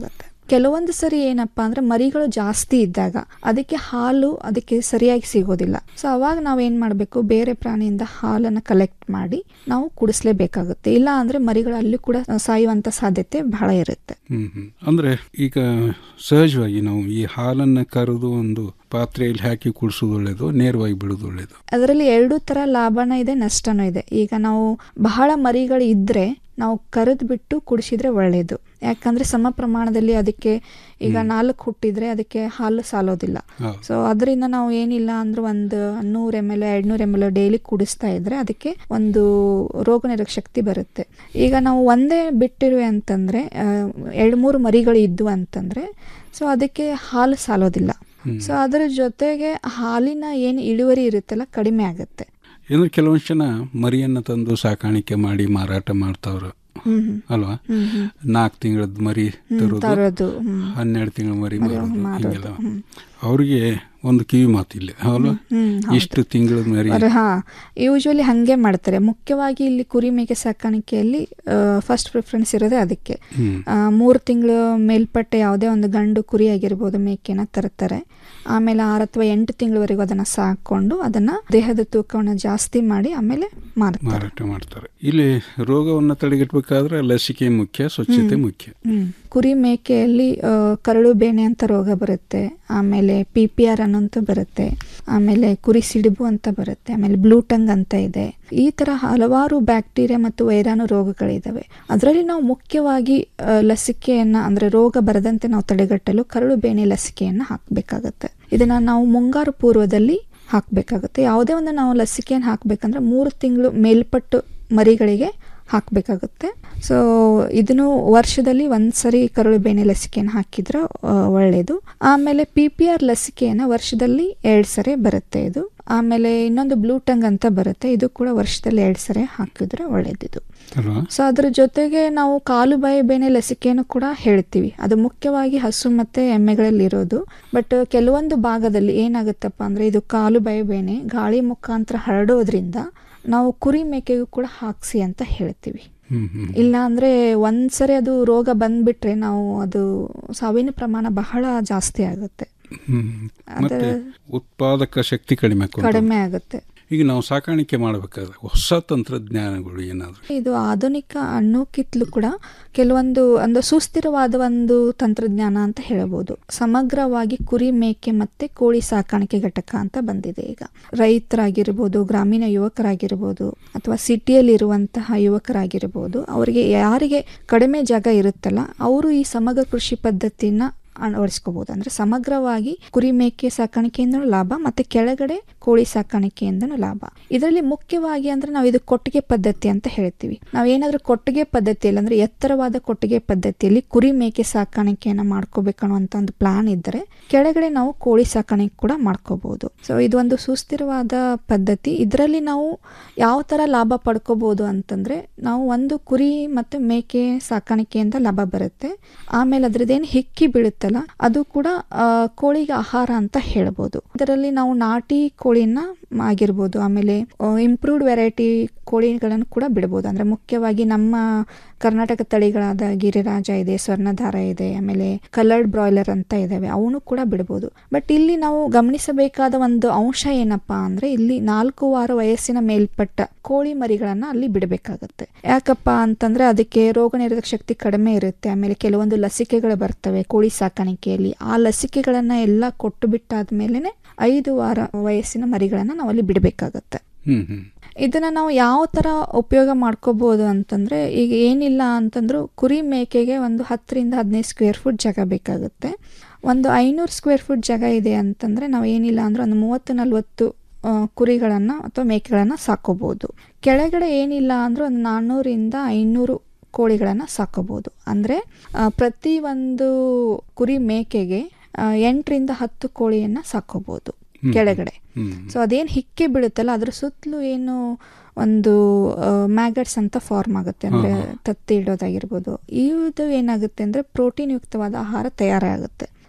ಕೆಲವೊಂದು ಸರಿ ಏನಪ್ಪಾ ಅಂದ್ರೆ ಮರಿಗಳು ಜಾಸ್ತಿ ಇದ್ದಾಗ ಅದಕ್ಕೆ ಹಾಲು ಅದಕ್ಕೆ ಸರಿಯಾಗಿ ಸಿಗೋದಿಲ್ಲ ಸೊ ಅವಾಗ ನಾವು ಏನ್ ಮಾಡಬೇಕು ಬೇರೆ ಪ್ರಾಣಿಯಿಂದ ಹಾಲನ್ನು ಕಲೆಕ್ಟ್ ಮಾಡಿ ನಾವು ಕುಡಿಸ್ಲೇಬೇಕಾಗುತ್ತೆ ಇಲ್ಲ ಅಂದ್ರೆ ಮರಿಗಳು ಅಲ್ಲಿ ಕೂಡ ಸಾಯುವಂತ ಸಾಧ್ಯತೆ ಬಹಳ ಇರುತ್ತೆ ಹ್ಮ್ ಹ್ಮ್ ಅಂದ್ರೆ ಈಗ ಸಹಜವಾಗಿ ನಾವು ಈ ಹಾಲನ್ನ ಕರೆದು ಒಂದು ಪಾತ್ರೆಯಲ್ಲಿ ಹಾಕಿ ಕುಡಿಸೋದು ಒಳ್ಳೇದು ನೇರವಾಗಿ ಬಿಡೋದು ಒಳ್ಳೇದು ಅದರಲ್ಲಿ ಎರಡು ತರ ಲಾಭನೂ ಇದೆ ನಷ್ಟನೂ ಇದೆ ಈಗ ನಾವು ಬಹಳ ಮರಿಗಳು ಇದ್ರೆ ನಾವು ಕರೆದು ಬಿಟ್ಟು ಕುಡಿಸಿದ್ರೆ ಒಳ್ಳೆಯದು ಯಾಕಂದ್ರೆ ಸಮ ಪ್ರಮಾಣದಲ್ಲಿ ಅದಕ್ಕೆ ಈಗ ನಾಲ್ಕು ಹುಟ್ಟಿದ್ರೆ ಅದಕ್ಕೆ ಹಾಲು ಸಾಲೋದಿಲ್ಲ ಹೌದು. ಸೊ ಅದರಿಂದ ನಾವು ಏನಿಲ್ಲ ಅಂದ್ರೆ ಒಂದು ನೂರು ಎಮ್ ಎಲ್ ಎರಡ್ನೂರು ಎಮ್ ಎಲ್ ಡೈಲಿ ಕುಡಿಸ್ತಾ ಇದ್ರೆ ಅದಕ್ಕೆ ಒಂದು ರೋಗ ನಿರೋಧಕ ಶಕ್ತಿ ಬರುತ್ತೆ ಈಗ ನಾವು ಒಂದೇ ಬಿಟ್ಟಿರುವೆ ಅಂತಂದ್ರೆ ಎರಡು ಮೂರು ಮರಿಗಳು ಇದ್ವು ಅಂತಂದ್ರೆ ಸೊ ಅದಕ್ಕೆ ಹಾಲು ಸಾಲೋದಿಲ್ಲ ಸೊ ಅದರ ಜೊತೆಗೆ ಹಾಲಿನ ಏನು ಇಳುವರಿ ಇರುತ್ತಲ್ಲ ಕಡಿಮೆ ಆಗುತ್ತೆ ಅಂದ್ರೆ ಕೆಲವೊಂದು ಜನ ಮರಿಯನ್ನ ತಂದು ಸಾಕಾಣಿಕೆ ಮಾಡಿ ಮಾರಾಟ ಮಾಡ್ತಾವ್ರು ಹ್ಮ್ ಹ್ಮ್. ಅಲ್ವಾ ಹ್ಮ್ ಹ್ಮ್. ನಾಲ್ಕು ತಿಂಗಳದ ಮರಿ ಹ್ಮ್, ತರೋದು ತರೋದು, ಹ್ಮ್. ಹನ್ನೆರಡು ತಿಂಗಳ ಮರಿ ಮರಿ ಮಾರೋದು ಮಾರೋದು, ಹಿಂಗೆಲ್ಲ ಹ್ಮ್. ಅವ್ರಿಗೆ ಒಂದು ಕಿವಿ ಮಾತಿಲ್ಲ ಅಲ್ವಾ ಹ್ಮ್, ಹೌದು. ಇಷ್ಟು ತಿಂಗಳ ಮರಿ ಅವ್ರು ಹಾ ಯೂಶುವಲಿ ಹಾಗೆ ಮಾಡ್ತಾರೆ ಮುಖ್ಯವಾಗಿ ಇಲ್ಲಿ ಕುರಿ ಮೇಕೆ ಸಾಕಾಣಿಕೆಯಲ್ಲಿ ಫಸ್ಟ್ ಪ್ರಿಫರೆನ್ಸ್ ಇರೋದೇ ಅದಕ್ಕೆ ಹ್ಮ್. ಆ, ಮೂರು ತಿಂಗಳು ಮೇಲ್ಪಟ್ಟೆ ಯಾವುದೇ ಒಂದು ಗಂಡು ಕುರಿ ಆಗಿರ್ಬೋದು ಮೇಕೆನ ತರ್ತಾರೆ ಆಮೇಲೆ ಆರು ಅಥವಾ ಎಂಟು ತಿಂಗಳವರೆಗೂ ಅದನ್ನ ಸಾಕೊಂಡು ಅದನ್ನ ದೇಹದ ತೂಕವನ್ನು ಜಾಸ್ತಿ ಮಾಡಿ ಆಮೇಲೆ ಮಾರ್ತಾರೆ ಮಾರಾಟ ಮಾಡ್ತಾರೆ ಇಲ್ಲಿ ರೋಗವನ್ನು ತಡೆಗಟ್ಟಬೇಕಾದ್ರೆ ಲಸಿಕೆ ಮುಖ್ಯ ಸ್ವಚ್ಛತೆ ಹ್ಮ್. ಮುಖ್ಯ ಹ್ಮ್. ಕುರಿ ಮೇಕೆಯಲ್ಲಿ ಆ, ಕರಳು ಬೇನೆ ಅಂತ ರೋಗ ಬರುತ್ತೆ ಆಮೇಲೆ ಪಿ ಪಿ ಆರ್ ಅನ್ನೋಂತ ಬರುತ್ತೆ ಆಮೇಲೆ ಕುರಿ ಸಿಡಿಬು ಅಂತ ಬರುತ್ತೆ ಆಮೇಲೆ ಬ್ಲೂಟಂಗ್ ಅಂತ ಇದೆ ಈ ತರ ಹಲವಾರು ಬ್ಯಾಕ್ಟೀರಿಯಾ ಮತ್ತು ವೈರಾಣು ರೋಗಗಳಿದಾವೆ ಅದರಲ್ಲಿ ನಾವು ಮುಖ್ಯವಾಗಿ ಆ, ಲಸಿಕೆಯನ್ನ ಅಂದ್ರೆ ರೋಗ ಬರದಂತೆ ನಾವು ತಡೆಗಟ್ಟಲು ಕರಳು ಬೇನೆ ಲಸಿಕೆಯನ್ನ ಹಾಕಬೇಕಾಗತ್ತೆ ಇದನ್ನ ನಾವು ಮುಂಗಾರು ಪೂರ್ವದಲ್ಲಿ ಹಾಕಬೇಕಾಗುತ್ತೆ ಯಾವುದೇ ಒಂದು ನಾವು ಲಸಿಕೆಯನ್ನು ಹಾಕಬೇಕಂದ್ರೆ ಮೂರು ತಿಂಗಳು ಮೇಲ್ಪಟ್ಟು ಮರಿಗಳಿಗೆ ಹಾಕಬೇಕಾಗುತ್ತೆ ಸೊ ಇದನ್ನು ವರ್ಷದಲ್ಲಿ ಒಂದ್ಸರಿ ಕರಳು ಬೇನೆ ಲಸಿಕೆಯನ್ನು ಹಾಕಿದ್ರೆ ಆ, ಒಳ್ಳೆಯದು ಆಮೇಲೆ ಪಿ ಪಿ ಆರ್ ಲಸಿಕೆಯನ್ನು ವರ್ಷದಲ್ಲಿ ಎರಡು ಸರಿ ಬರುತ್ತೆ ಇದು ಆಮೇಲೆ ಇನ್ನೊಂದು ಬ್ಲೂಟಂಗ್ ಅಂತ ಬರುತ್ತೆ ಇದು ಕೂಡ ವರ್ಷದಲ್ಲಿ ಎರಡು ಸರಿ ಹಾಕಿದ್ರೆ ಒಳ್ಳೆಯದಿದು ಅಲ್ವಾ ಸೊ ಅದ್ರ ಜೊತೆಗೆ ನಾವು ಕಾಲು ಬಾಯಿ ಬೇನೆ ಲಸಿಕೆಯನ್ನು ಕೂಡ ಹೇಳ್ತೀವಿ ಅದು ಮುಖ್ಯವಾಗಿ ಹಸು ಮತ್ತೆ ಎಮ್ಮೆಗಳಲ್ಲಿ ಇರೋದು ಬಟ್ ಕೆಲವೊಂದು ಭಾಗದಲ್ಲಿ ಏನಾಗುತ್ತಪ್ಪ ಅಂದ್ರೆ ಇದು ಕಾಲು ಬಾಯಿ ಬೇನೆ ಗಾಳಿ ಮುಖಾಂತರ ಹರಡೋದ್ರಿಂದ ನಾವು ಕುರಿ ಮೇಕೆಗೂ ಕೂಡ ಹಾಕ್ಸಿ ಅಂತ ಹೇಳ್ತೀವಿ ಹ್ಮ್ ಹ್ಮ್ ಇಲ್ಲ ಅಂದ್ರೆ ಒಂದ್ಸರಿ ಅದು ರೋಗ ಬಂದ್ಬಿಟ್ರೆ ನಾವು ಅದು ಸಾವಿನ ಪ್ರಮಾಣ ಬಹಳ ಜಾಸ್ತಿ ಆಗುತ್ತೆ ಹ್ಮ್ ಮತ್ತೆ ಉತ್ಪಾದಕ ಶಕ್ತಿ ಕಡಿಮೆ ಆಕ್ಕೊಂತ ಕಡಿಮೆ ಆಗುತ್ತೆ ಈಗ ನಾವು ಸಾಕಾಣಿಕೆ ಮಾಡಬೇಕಾದ್ರೆ ಹೊಸ ತಂತ್ರಜ್ಞಾನಗಳು ಏನಾದ್ರು ಇದು ಆಧುನಿಕ ಅನ್ನೋಕ್ಕಿಂತಲೂ ಕೂಡ ಕೆಲವೊಂದು ಒಂದು ಸುಸ್ಥಿರವಾದ ಒಂದು ತಂತ್ರಜ್ಞಾನ ಅಂತ ಹೇಳಬಹುದು ಸಮಗ್ರವಾಗಿ ಕುರಿ ಮೇಕೆ ಮತ್ತೆ ಕೋಳಿ ಸಾಕಾಣಿಕೆ ಘಟಕ ಅಂತ ಬಂದಿದೆ ಈಗ ರೈತರಾಗಿರ್ಬೋದು ಗ್ರಾಮೀಣ ಯುವಕರಾಗಿರ್ಬೋದು ಅಥವಾ ಸಿಟಿಯಲ್ಲಿ ಇರುವಂತಹ ಯುವಕರಾಗಿರ್ಬೋದು ಅವರಿಗೆ ಯಾರಿಗೆ ಕಡಿಮೆ ಜಾಗ ಇರುತ್ತಲ್ಲ ಅವರು ಈ ಸಮಗ್ರ ಕೃಷಿ ಪದ್ಧತಿನ ಅಳವಡಿಸ್ಕೋಬಹುದು ಅಂದ್ರೆ ಸಮಗ್ರವಾಗಿ ಕುರಿ ಮೇಕೆ ಸಾಕಾಣಿಕೆಯಿಂದನೂ ಲಾಭ ಮತ್ತೆ ಕೆಳಗಡೆ ಕೋಳಿ ಸಾಕಾಣಿಕೆಯಿಂದನೂ ಲಾಭ ಇದರಲ್ಲಿ ಮುಖ್ಯವಾಗಿ ಅಂದ್ರೆ ನಾವು ಇದು ಕೊಟ್ಟಿಗೆ ಪದ್ಧತಿ ಅಂತ ಹೇಳ್ತೀವಿ ನಾವು ಏನಾದ್ರೂ ಕೊಟ್ಟಿಗೆ ಪದ್ಧತಿಯಲ್ಲಿ ಅಂದ್ರೆ ಎತ್ತರವಾದ ಕೊಟ್ಟಿಗೆ ಪದ್ಧತಿಯಲ್ಲಿ ಕುರಿ ಮೇಕೆ ಸಾಕಾಣಿಕೆಯನ್ನ ಮಾಡ್ಕೋಬೇಕನ್ನುವಂತ ಒಂದು ಪ್ಲಾನ್ ಇದ್ದರೆ ಕೆಳಗಡೆ ನಾವು ಕೋಳಿ ಸಾಕಾಣಿಕೆ ಕೂಡ ಮಾಡ್ಕೋಬಹುದು ಸೊ ಇದು ಒಂದು ಸುಸ್ಥಿರವಾದ ಪದ್ಧತಿ ಇದರಲ್ಲಿ ನಾವು ಯಾವ ತರ ಲಾಭ ಪಡ್ಕೋಬಹುದು ಅಂತಂದ್ರೆ ನಾವು ಒಂದು ಕುರಿ ಮತ್ತು ಮೇಕೆ ಸಾಕಾಣಿಕೆಯಿಂದ ಲಾಭ ಬರುತ್ತೆ ಆಮೇಲೆ ಅದ್ರದ್ದೇನು ಹಿಕ್ಕಿ ಬೀಳುತ್ತಲ್ಲ ಅದು ಕೂಡ ಆ, ಕೋಳಿಗೆ ಆಹಾರ ಅಂತ ಹೇಳ್ಬೋದು ಇದರಲ್ಲಿ ನಾವು ನಾಟಿ ಕೋಳಿನ ಆಗಿರ್ಬೋದು ಆಮೇಲೆ ಇಂಪ್ರೂವ್ಡ್ ವೆರೈಟಿ ಕೋಳಿಗಳನ್ನು ಕೂಡ ಬಿಡ್ಬೋದು ಅಂದ್ರೆ ಮುಖ್ಯವಾಗಿ ನಮ್ಮ ಕರ್ನಾಟಕ ತಳಿಗಳಾದ ಗಿರಿರಾಜ ಇದೆ ಸ್ವರ್ಣಧಾರ ಇದೆ ಆಮೇಲೆ ಕಲರ್ಡ್ ಬ್ರಾಯ್ಲರ್ ಅಂತ ಇದಾವೆ ಅವನು ಕೂಡ ಬಿಡ್ಬೋದು ಬಟ್ ಇಲ್ಲಿ ನಾವು ಗಮನಿಸಬೇಕಾದ ಒಂದು ಅಂಶ ಏನಪ್ಪಾ ಅಂದ್ರೆ ಇಲ್ಲಿ ನಾಲ್ಕು ವಾರ ವಯಸ್ಸಿನ ಮೇಲ್ಪಟ್ಟ ಕೋಳಿ ಮರಿಗಳನ್ನ ಅಲ್ಲಿ ಬಿಡಬೇಕಾಗತ್ತೆ ಯಾಕಪ್ಪ ಅಂತಂದ್ರೆ ಅದಕ್ಕೆ ರೋಗ ನಿರೋಧಕ ಶಕ್ತಿ ಕಡಿಮೆ ಇರುತ್ತೆ ಆಮೇಲೆ ಕೆಲವೊಂದು ಲಸಿಕೆಗಳು ಬರ್ತವೆ ಕೋಳಿ ಸಾಕಾಣಿಕೆಯಲ್ಲಿ ಆ ಲಸಿಕೆಗಳನ್ನ ಎಲ್ಲ ಕೊಟ್ಟು ಬಿಟ್ಟಾದ್ಮೇಲೆನೆ ಐದು ವಾರ ವಯಸ್ಸಿನ ಮರಿಗಳನ್ನ ನಾವು ಅಲ್ಲಿ ಬಿಡಬೇಕಾಗತ್ತೆ ಹ್ಮ್ ಹ್ಮ್ ಇದನ್ನ ನಾವು ಯಾವ ತರ ಉಪಯೋಗ ಮಾಡ್ಕೋಬಹುದು ಅಂತಂದ್ರೆ ಈಗ ಏನಿಲ್ಲ ಅಂತಂದ್ರು ಕುರಿ ಮೇಕೆಗೆ ಒಂದು ಹತ್ತರಿಂದ ಹದಿನೈದು ಸ್ಕ್ವೇರ್ ಫುಟ್ ಜಾಗ ಬೇಕಾಗುತ್ತೆ ಒಂದು ಐನೂರು ಸ್ಕ್ವೇರ್ ಫುಟ್ ಜಾಗ ಇದೆ ಅಂತಂದ್ರೆ ನಾವು ಏನಿಲ್ಲ ಅಂದ್ರೆ ಒಂದು ಮೂವತ್ತು ನಲ್ವತ್ತು ಆ, ಕುರಿಗಳನ್ನ ಅಥವಾ ಮೇಕೆಗಳನ್ನ ಸಾಕೋಬಹುದು ಕೆಳಗಡೆ ಏನಿಲ್ಲ ಅಂದ್ರೆ ಒಂದು ನಾನ್ನೂರಿಂದ ಐನೂರು ಕೋಳಿಗಳನ್ನ ಸಾಕೋಬಹುದು ಅಂದ್ರೆ ಆ, ಪ್ರತಿ ಒಂದು ಕುರಿ ಮೇಕೆಗೆ ಆ, ಎಂಟರಿಂದ ಹತ್ತು ಕೋಳಿಯನ್ನ ಸಾಕೋಬಹುದು ಹ್ಮ್. ಕೆಳಗಡೆ ಹ್ಮ್. ಸೊ ಅದೇನು ಹಿಕ್ಕೆ ಬೀಳುತ್ತಲ್ಲ ಅದ್ರ ಸುತ್ತಲೂ ಏನು ಒಂದು ಮ್ಯಾಗಟ್ಸ್ ಅಂತ ಫಾರ್ಮ್ ಆಗುತ್ತೆ ಅಂದ್ರೆ ಹಾ, ಹಾ. ತತ್ತಿ ಇಡೋದಾಗಿರ್ಬೋದು ಇದು ಏನಾಗುತ್ತೆ ಅಂದ್ರೆ ಪ್ರೋಟೀನ್ ಯುಕ್ತವಾದ ಆಹಾರ ತಯಾರಾಗುತ್ತೆ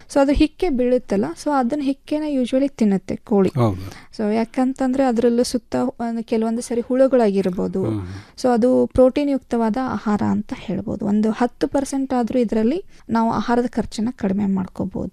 ಸೊ ಅದು ಹಿಕ್ಕೆ ಬೀಳುತ್ತಲ್ಲ ಸೊ ಅದನ್ನ ಹಿಕ್ಕೆನ ಯೂಶ್ವಲಿ ತಿನ್ನುತ್ತೆ ಕೋಳಿ ಹೌದು ಸೊ ಯಾಕಂತಂದ್ರೆ ಅದರಲ್ಲೂ ಸುತ್ತ ಒಂದು ಕೆಲವೊಂದು ಸರಿ ಹುಳುಗಳಾಗಿರ್ಬೋದು ಸೊ ಅದು ಪ್ರೋಟೀನ್ ಯುಕ್ತವಾದ ಆಹಾರ ಅಂತ ಹೇಳ್ಬೋದು ಒಂದು ಹತ್ತು ಪರ್ಸೆಂಟ್ ಆದರೂ ಇದರಲ್ಲಿ ನಾವು ಆಹಾರದ ಖರ್ಚನ್ನ ಕಡಿಮೆ ಮಾಡ್ಕೋಬಹುದು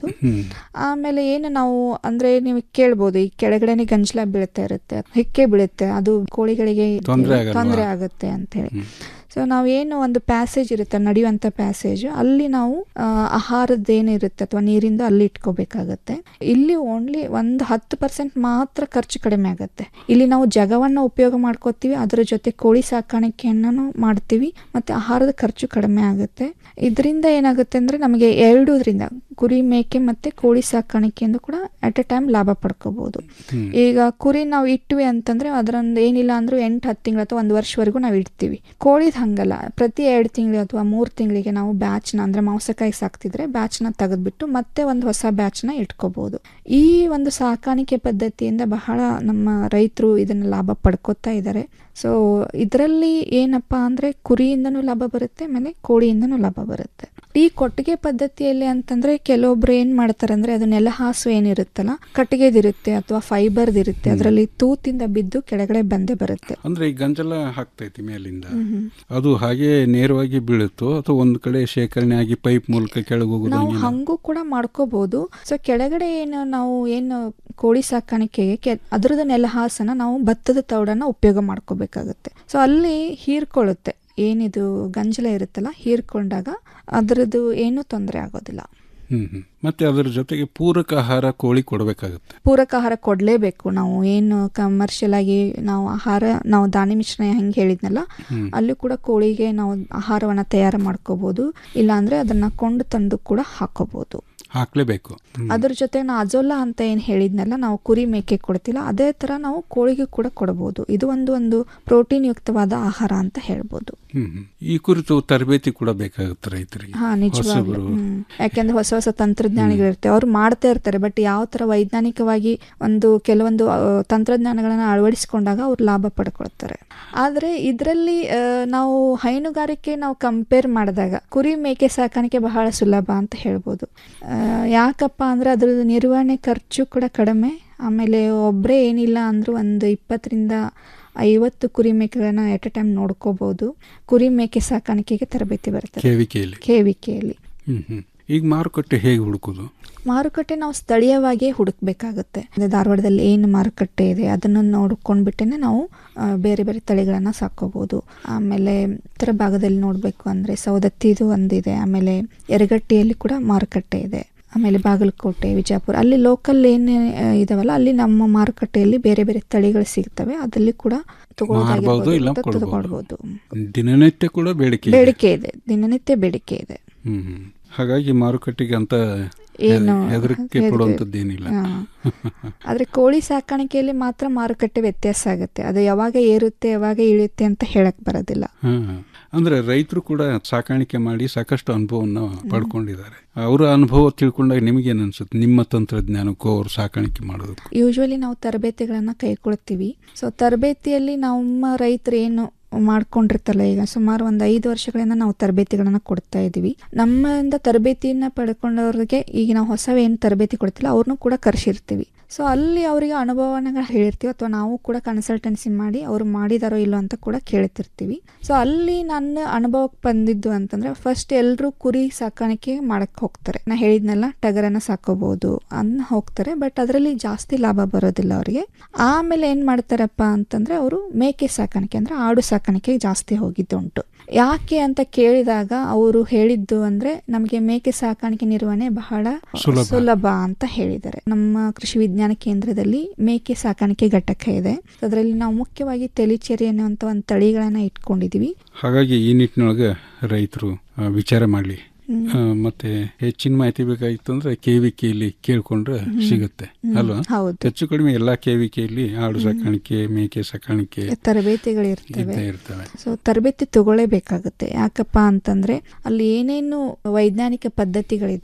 ಆಮೇಲೆ ಏನು ನಾವು ಅಂದ್ರೆ ನೀವು ಕೇಳ್ಬೋದು ಈ ಕೆಳಗಡೆನೆ ಗಂಜಲ ಬೀಳ್ತಾ ಇರುತ್ತೆ ಹಿಕ್ಕೆ ಬೀಳುತ್ತೆ ಅದು ಕೋಳಿಗಳಿಗೆ ತೊಂದ್ರೆ ಆಗಲ್ವಾ? ತೊಂದರೆ ಆಗುತ್ತೆ ಅಂತ ಹೇಳಿ ಸೊ ನಾವೇನು ಒಂದು ಪ್ಯಾಸೇಜ್ ಇರುತ್ತೆ ನಡೆಯುವಂಥ ಪ್ಯಾಸೇಜ್ ಅಲ್ಲಿ ನಾವು ಆಹಾರದ್ದು ಏನಿರುತ್ತೆ ಅಥವಾ ನೀರಿಂದ ಅಲ್ಲಿ ಇಟ್ಕೋಬೇಕಾಗತ್ತೆ ಇಲ್ಲಿ ಓನ್ಲಿ ಒಂದು ಹತ್ತು ಪರ್ಸೆಂಟ್ ಮಾತ್ರ ಖರ್ಚು ಕಡಿಮೆ ಆಗುತ್ತೆ ಇಲ್ಲಿ ನಾವು ಜಗವನ್ನು ಉಪಯೋಗ ಮಾಡ್ಕೋತೀವಿ ಅದರ ಜೊತೆ ಕೋಳಿ ಸಾಕಾಣಿಕೆಯನ್ನು ಮಾಡ್ತೀವಿ ಮತ್ತೆ ಆಹಾರದ ಖರ್ಚು ಕಡಿಮೆ ಆಗುತ್ತೆ ಇದರಿಂದ ಏನಾಗುತ್ತೆ ಅಂದ್ರೆ ನಮಗೆ ಎರಡೂದ್ರಿಂದ ಕುರಿ ಮೇಕೆ ಮತ್ತೆ ಕೋಳಿ ಸಾಕಾಣಿಕೆಯಿಂದ ಕೂಡ ಅಟ್ ಎ ಟೈಮ್ ಲಾಭ ಪಡ್ಕೋಬಹುದು ಈಗ ಕುರಿ ನಾವು ಇಟ್ವಿ ಅಂತಂದ್ರೆ ಅದರೊಂದು ಏನಿಲ್ಲ ಅಂದ್ರೂ ಎಂಟು ಹತ್ತು ತಿಂಗಳು ಅಥವಾ ಒಂದು ವರ್ಷವರೆಗೂ ನಾವು ಇಡ್ತೀವಿ ಕೋಳಿದ್ ಹಂಗಲ್ಲ ಪ್ರತಿ ಎರಡು ತಿಂಗಳು ಅಥವಾ ಮೂರು ತಿಂಗಳಿಗೆ ನಾವು ಬ್ಯಾಚ್ನ ಅಂದ್ರೆ ಮಾಂಸಕಾಯಿ ಸಾಕ್ತಿದ್ರೆ ಬ್ಯಾಚ್ನ ತೆಗೆದ್ಬಿಟ್ಟು ಮತ್ತೆ ಒಂದು ಹೊಸ ಬ್ಯಾಚ್ನ ಇಟ್ಕೋಬಹುದು ಈ ಒಂದು ಸಾಕಾಣಿಕೆ ಪದ್ಧತಿಯಿಂದ ಬಹಳ ನಮ್ಮ ರೈತರು ಇದನ್ನ ಲಾಭ ಪಡ್ಕೋತಾ ಇದ್ದಾರೆ ಸೊ ಇದರಲ್ಲಿ ಏನಪ್ಪಾ ಅಂದ್ರೆ ಕುರಿಯಿಂದನೂ ಲಾಭ ಬರುತ್ತೆ ಆಮೇಲೆ ಕೋಳಿಯಿಂದನೂ ಲಾಭ ಬರುತ್ತೆ ಈ ಕೊಟ್ಟಿಗೆ ಪದ್ಧತಿಯಲ್ಲಿ ಅಂತಂದ್ರೆ ಕೆಲವೊಬ್ರು ಏನ್ ಮಾಡ್ತಾರೆ ಅಂದ್ರೆ ಅದು ನೆಲ ಹಾಸು ಏನಿರುತ್ತಲ್ಲ ಕಟ್ಟಿಗೆದಿರುತ್ತೆ ಅಥವಾ ಫೈಬರ್ದಿರುತ್ತೆ ಅದರಲ್ಲಿ ತೂತಿಂದ ಬಿದ್ದು ಕೆಳಗಡೆ ಬಂದೇ ಬರುತ್ತೆ ಅಂದ್ರೆ ಈ ಗಂಜಲ ಹಾಕ್ತೈತಿ ಮೇಲಿಂದ ಮ್ಹೂ. ಅದು ಹಾಗೆ ನೇರವಾಗಿ ಬೀಳುತ್ತೋ ಅಥವಾ ಒಂದ್ ಕಡೆ ಶೇಖರಣೆ ಆಗಿ ಪೈಪ್ ಮೂಲಕ ಕೆಳಗೆ ಹೋಗೋದು ನಾವು ಹಂಗೇನಾ? ಹಂಗೂ ಕೂಡ ಮಾಡ್ಕೋಬಹುದು ಸೊ ಕೆಳಗಡೆ ಏನು ನಾವು ಏನು ಕೋಳಿ ಸಾಕಾಣಿಕೆಗೆ ಕೆ- ಅದ್ರದ್ದು ನೆಲಹಾಸನ ನಾವು ಭತ್ತದ ತೌಡನ್ನ ಉಪಯೋಗ ಮಾಡ್ಕೋಬೇಕಾಗುತ್ತೆ ಸೊ ಅಲ್ಲಿ ಹೀರ್ಕೊಳ್ಳುತ್ತೆ ಏನಿದು ಗಂಜಲ ಇರುತ್ತಲ್ಲ ಹೀರ್ಕೊಂಡಾಗ ಅದರದ್ದು ಏನೂ ತೊಂದರೆ ಆಗೋದಿಲ್ಲ ಹ್ಮ್ ಹ್ಮ್ ಮತ್ತೆ ಅದರ ಜೊತೆಗೆ ಪೂರಕ ಆಹಾರ ಕೋಳಿ ಕೊಡಬೇಕಾಗುತ್ತೆ ಪೂರಕ ಆಹಾರ ಕೊಡಲೇಬೇಕು ನಾವು ಏನು ಕಮರ್ಷಿಯಲ್ ಆಗಿ ನಾವು ಆಹಾರ ನಾವು ದಾನಿ ಮಿಶ್ರಣ ಹೆಂಗೆ ಹೇಳಿದ್ನಲ್ಲ ಹ್ಮ್. ಅಲ್ಲೂ ಕೂಡ ಕೋಳಿಗೆ ನಾವು ಆಹಾರವನ್ನು ತಯಾರು ಮಾಡ್ಕೋಬಹುದು ಇಲ್ಲಾಂದ್ರೆ ಅದನ್ನ ಕೊಂಡು ತಂದು ಕೂಡ ಹಾಕೋಬಹುದು ಹಾಕ್ಲೇಬೇಕು ಹ್ಮ್. ಅದ್ರ ಜೊತೆ ನಾ ಅಜೋಲಾ ಅಂತ ಏನು ಹೇಳಿದ್ನಲ್ಲ ನಾವು ಕುರಿ ಮೇಕೆ ಕೊಡ್ತಿಲ್ಲ ಅದೇ ತರ ನಾವು ಕೋಳಿಗೆ ಕೂಡ ಕೊಡಬಹುದು ಇದು ಒಂದು ಒಂದು ಪ್ರೋಟೀನ್ ಯುಕ್ತವಾದ ಆಹಾರ ಅಂತ ಹೇಳ್ಬೋದು ಹ್ಮ್ ಹ್ಮ್. ಈ ಕುರಿತು ತರಬೇತಿ ಕೂಡ ಬೇಕಾಗುತ್ತೆ ರೈತರಿಗೆ ಹಾ ನಿಜವಾಗ್ಲೂ ಹೊಸಬರು ಹ್ಮ್. ಯಾಕೆಂದ್ರೆ ಹೊಸ ಹೊಸ ತಂತ್ರಜ್ಞಾನಗಳಿರುತ್ತೆ ಅವ್ರು ಮಾಡ್ತಾ ಇರ್ತಾರೆ ಬಟ್ ಯಾವ ತರ ವೈಜ್ಞಾನಿಕವಾಗಿ ಒಂದು ಕೆಲವೊಂದು ಆ, ತಂತ್ರಜ್ಞಾನಗಳನ್ನ ಅಳವಡಿಸಿಕೊಂಡಾಗ ಅವ್ರು ಲಾಭ ಪಡ್ಕೊಳ್ತಾರೆ ಆದ್ರೆ ಇದರಲ್ಲಿ ನಾವು ಹೈನುಗಾರಿಕೆ ನಾವು ಕಂಪೇರ್ ಮಾಡಿದಾಗ ಕುರಿ ಮೇಕೆ ಸಾಕಾಣಿಕೆ ಬಹಳ ಸುಲಭ ಅಂತ ಹೇಳ್ಬೋದು ಆ, ಯಾಕಪ್ಪ ಅಂದ್ರೆ ಅದ್ರದ್ದು ನಿರ್ವಹಣೆ ಖರ್ಚು ಕೂಡ ಕಡಿಮೆ ಆಮೇಲೆ ಒಬ್ಬರೇ ಏನಿಲ್ಲ ಅಂದ್ರೂ ಒಂದು ಇಪ್ಪತ್ತರಿಂದ ಐವತ್ತು ಕುರಿ ಮೇಕೆಗಳನ್ನ ಎಟ್ ಎ ಟೈಮ್ ನೋಡ್ಕೋಬಹುದು ಕುರಿ ಮೇಕೆ ಸಾಕಾಣಿಕೆಗೆ ತರಬೇತಿ ಬರ್ತದೆ ಕೇವಿಕೆಯಲ್ಲಿ ಕೇವಿಕೆಯಲ್ಲಿ ಹ್ಮ್ ಹ್ಮ್ ಈಗ ಮಾರುಕಟ್ಟೆ ಹೇಗೆ ಹುಡುಕೋದು ಮಾರುಕಟ್ಟೆ ನಾವು ಸ್ಥಳೀಯವಾಗಿಯೇ ಹುಡುಕ್ಬೇಕಾಗುತ್ತೆ ಅಂದ್ರೆ ಧಾರವಾಡದಲ್ಲಿ ಏನು ಮಾರುಕಟ್ಟೆ ಇದೆ ಅದನ್ನು ನೋಡ್ಕೊಂಡ್ಬಿಟ್ಟೇನೆ ನಾವು ಆ, ಬೇರೆ ಬೇರೆ ತಳಿಗಳನ್ನು ಸಾಕೋಬಹುದು ಆಮೇಲೆ ಉತ್ತರ ಭಾಗದಲ್ಲಿ ನೋಡಬೇಕು ಅಂದರೆ ಸೌದತ್ತಿದು ಒಂದಿದೆ ಆಮೇಲೆ ಯರಗಟ್ಟಿಯಲ್ಲಿ ಕೂಡ ಮಾರುಕಟ್ಟೆ ಇದೆ ಆಮೇಲೆ ಬಾಗಲಕೋಟೆ ವಿಜಯಪುರ ಅಲ್ಲಿ ಲೋಕಲ್ ಏನು ಇದಾವಲ್ಲ ಅಲ್ಲಿ ನಮ್ಮ ಮಾರುಕಟ್ಟೆಯಲ್ಲಿ ಬೇರೆ ಬೇರೆ ತಳಿಗಳು ಸಿಗ್ತವೆ ಅದಲ್ಲಿ ಕೂಡ ಮಾರ್ಬೋದು ಇಲ್ಲ ತಗೊಳ್ಳೋದಾಗಿರ್ಬೋದು ಕೊಡ್ಬೋದು. ತಗೊಳ್ಬೋದು ದಿನನಿತ್ಯ ಕೂಡ ಬೇಡಿಕೆ ಇದೆ. ಬೇಡಿಕೆ ಇದೆ ದಿನನಿತ್ಯ ಬೇಡಿಕೆ ಇದೆ ಹ್ಮ್ ಹ್ಮ್. ಹಾಗಾಗಿ ಮಾರುಕಟ್ಟೆಗೆ ಅಂತ ಏನು ಹೆದರಿಕೆ ಹೆದ್ರಿಕೆ- ಪಡುವಂಥದ್ದೇನಿಲ್ಲ ಹಾ. ಆದ್ರೆ ಕೋಳಿ ಸಾಕಾಣಿಕೆಯಲ್ಲಿ ಮಾತ್ರ ಮಾರುಕಟ್ಟೆ ವ್ಯತ್ಯಾಸ ಆಗುತ್ತೆ ಅದು ಯಾವಾಗ ಏರುತ್ತೆ ಯಾವಾಗ ಇಳಿಯುತ್ತೆ ಅಂತ ಹೇಳಕ್ ಬರೋದಿಲ್ಲ ಹಾ ಅಂದ್ರೆ ರೈತರು ಕೂಡ ಸಾಕಾಣಿಕೆ ಮಾಡಿ ಸಾಕಷ್ಟು ಅನುಭವವನ್ನು ಪಡ್ಕೊಂಡಿದ್ದಾರೆ ಅವರ ಅನುಭವ ತಿಳ್ಕೊಂಡಾಗ ನಿಮಗೇನು ಅನ್ಸುತ್ತೆ ನಿಮ್ಮ ತಂತ್ರಜ್ಞಾನಕ್ಕೂ ಅವ್ರು ಸಾಕಾಣಿಕೆ ಮಾಡೋದಕ್ಕೂ ಯೂಶ್ವಲಿ ನಾವು ತರಬೇತಿಗಳನ್ನ ಕೈಗೊಳ್ತೀವಿ ಸೊ ತರಬೇತಿಯಲ್ಲಿ ನಮ್ಮ ರೈತರು ಏನು ಮಾಡ್ಕೊಂಡಿರ್ತಾರಲ್ಲ ಈಗ ಸುಮಾರು ಒಂದು ಐದು ವರ್ಷಗಳಿಂದ ನಾವು ತರಬೇತಿಗಳನ್ನ ಕೊಡ್ತಾ ಇದ್ದೀವಿ ನಮ್ಮಿಂದ ತರಬೇತಿಯನ್ನ ಪಡ್ಕೊಂಡವ್ರಿಗೆ ಈಗ ನಾವು ಹೊಸ ಏನು ತರಬೇತಿ ಕೊಡ್ತಿಲ್ಲ ಅವ್ರನ್ನೂ ಕೂಡ ಕರೆಸಿರ್ತೀವಿ ಸೊ ಅಲ್ಲಿ ಅವರಿಗೆ ಅನುಭವನ ಹೇಳಿರ್ತೀವಿ ಅಥವಾ ನಾವು ಕೂಡ ಕನ್ಸಲ್ಟೆನ್ಸಿ ಮಾಡಿ ಅವರು ಮಾಡಿದಾರೋ ಇಲ್ಲೋ ಅಂತ ಕೂಡ ಕೇಳ್ತಿರ್ತೀವಿ ಸೊ ಅಲ್ಲಿ ನನ್ನ ಅನುಭವಕ್ಕೆ ಬಂದಿದ್ದು ಅಂತಂದ್ರೆ ಫಸ್ಟ್ ಎಲ್ಲರೂ ಕುರಿ ಸಾಕಾಣಿಕೆ ಮಾಡಕ್ ಹೋಗ್ತಾರೆ ನಾ ಹೇಳಿದ್ನಲ್ಲ ಟಗರನ್ನ ಸಾಕೋಬಹುದು ಅನ್ನ ಹೋಗ್ತಾರೆ ಬಟ್ ಅದರಲ್ಲಿ ಜಾಸ್ತಿ ಲಾಭ ಬರೋದಿಲ್ಲ ಅವರಿಗೆ ಆಮೇಲೆ ಏನ್ ಮಾಡ್ತಾರಪ್ಪ ಅಂತಂದ್ರೆ ಅವರು ಮೇಕೆ ಸಾಕಾಣಿಕೆ ಅಂದ್ರೆ ಆಡು ಸಾಕಾಣಿಕೆ ಜಾಸ್ತಿ ಹೋಗಿದ್ದುಂಟು ಯಾಕೆ ಅಂತ ಕೇಳಿದಾಗ ಅವರು ಹೇಳಿದ್ದು ಅಂದ್ರೆ ನಮಗೆ ಮೇಕೆ ಸಾಕಾಣಿಕೆ ನಿರ್ವಹಣೆ ಬಹಳ ಸುಲಭ. ಸುಲಭ ಅಂತ ಹೇಳಿದ್ದಾರೆ ನಮ್ಮ ಕೃಷಿ ವಿಜ್ಞಾನ ಕೇಂದ್ರದಲ್ಲಿ ಮೇಕೆ ಸಾಕಾಣಿಕೆ ಘಟಕ ಇದೆ ಅದರಲ್ಲಿ ನಾವು ಮುಖ್ಯವಾಗಿ ತೆಲಿಚೇರಿ ಅನ್ನುವಂತ ಒಂದು ತಳಿಗಳನ್ನ ಇಟ್ಕೊಂಡಿದೀವಿ ಹಾಗಾಗಿ ಈ ನಿಟ್ಟಿನೊಳಗೆ ರೈತರು ಆ, ವಿಚಾರ ಮಾಡಲಿ ಹ್ಮ್. ಮತ್ತೆ ಹೆಚ್ಚಿನ ಮಾಹಿತಿ ಬೇಕಾಗಿತ್ತು ಅಂದ್ರೆ ಕೆವಿಕೆಯಲ್ಲಿ ಕೇಳ್ಕೊಂಡ್ರೆ ಹ್ಮ್. ಸಿಗುತ್ತೆ ಹ್ಮ್. ಅಲ್ವಾ ಹೌದು. ಹೆಚ್ಚು ಕಡಿಮೆ ಎಲ್ಲಾ ಕೆವಿಕೆಯಲ್ಲಿ ಆಡು ಸಾಕಾಣಿಕೆ ಮೇಕೆ ಸಾಕಾಣಿಕೆ ತರಬೇತಿಗಳು ಇರ್ತವೆ ಇದ್ದೇ ಇರ್ತವೆ ಸೊ ತರಬೇತಿ ತಗೊಳ್ಳೇಬೇಕಾಗುತ್ತೆ ಯಾಕಪ್ಪ ಅಂತಂದ್ರೆ ಅಲ್ಲಿ ಏನೇನು ವೈಜ್ಞಾನಿಕ ಪದ್ಧತಿಗಳಿದಾವೆ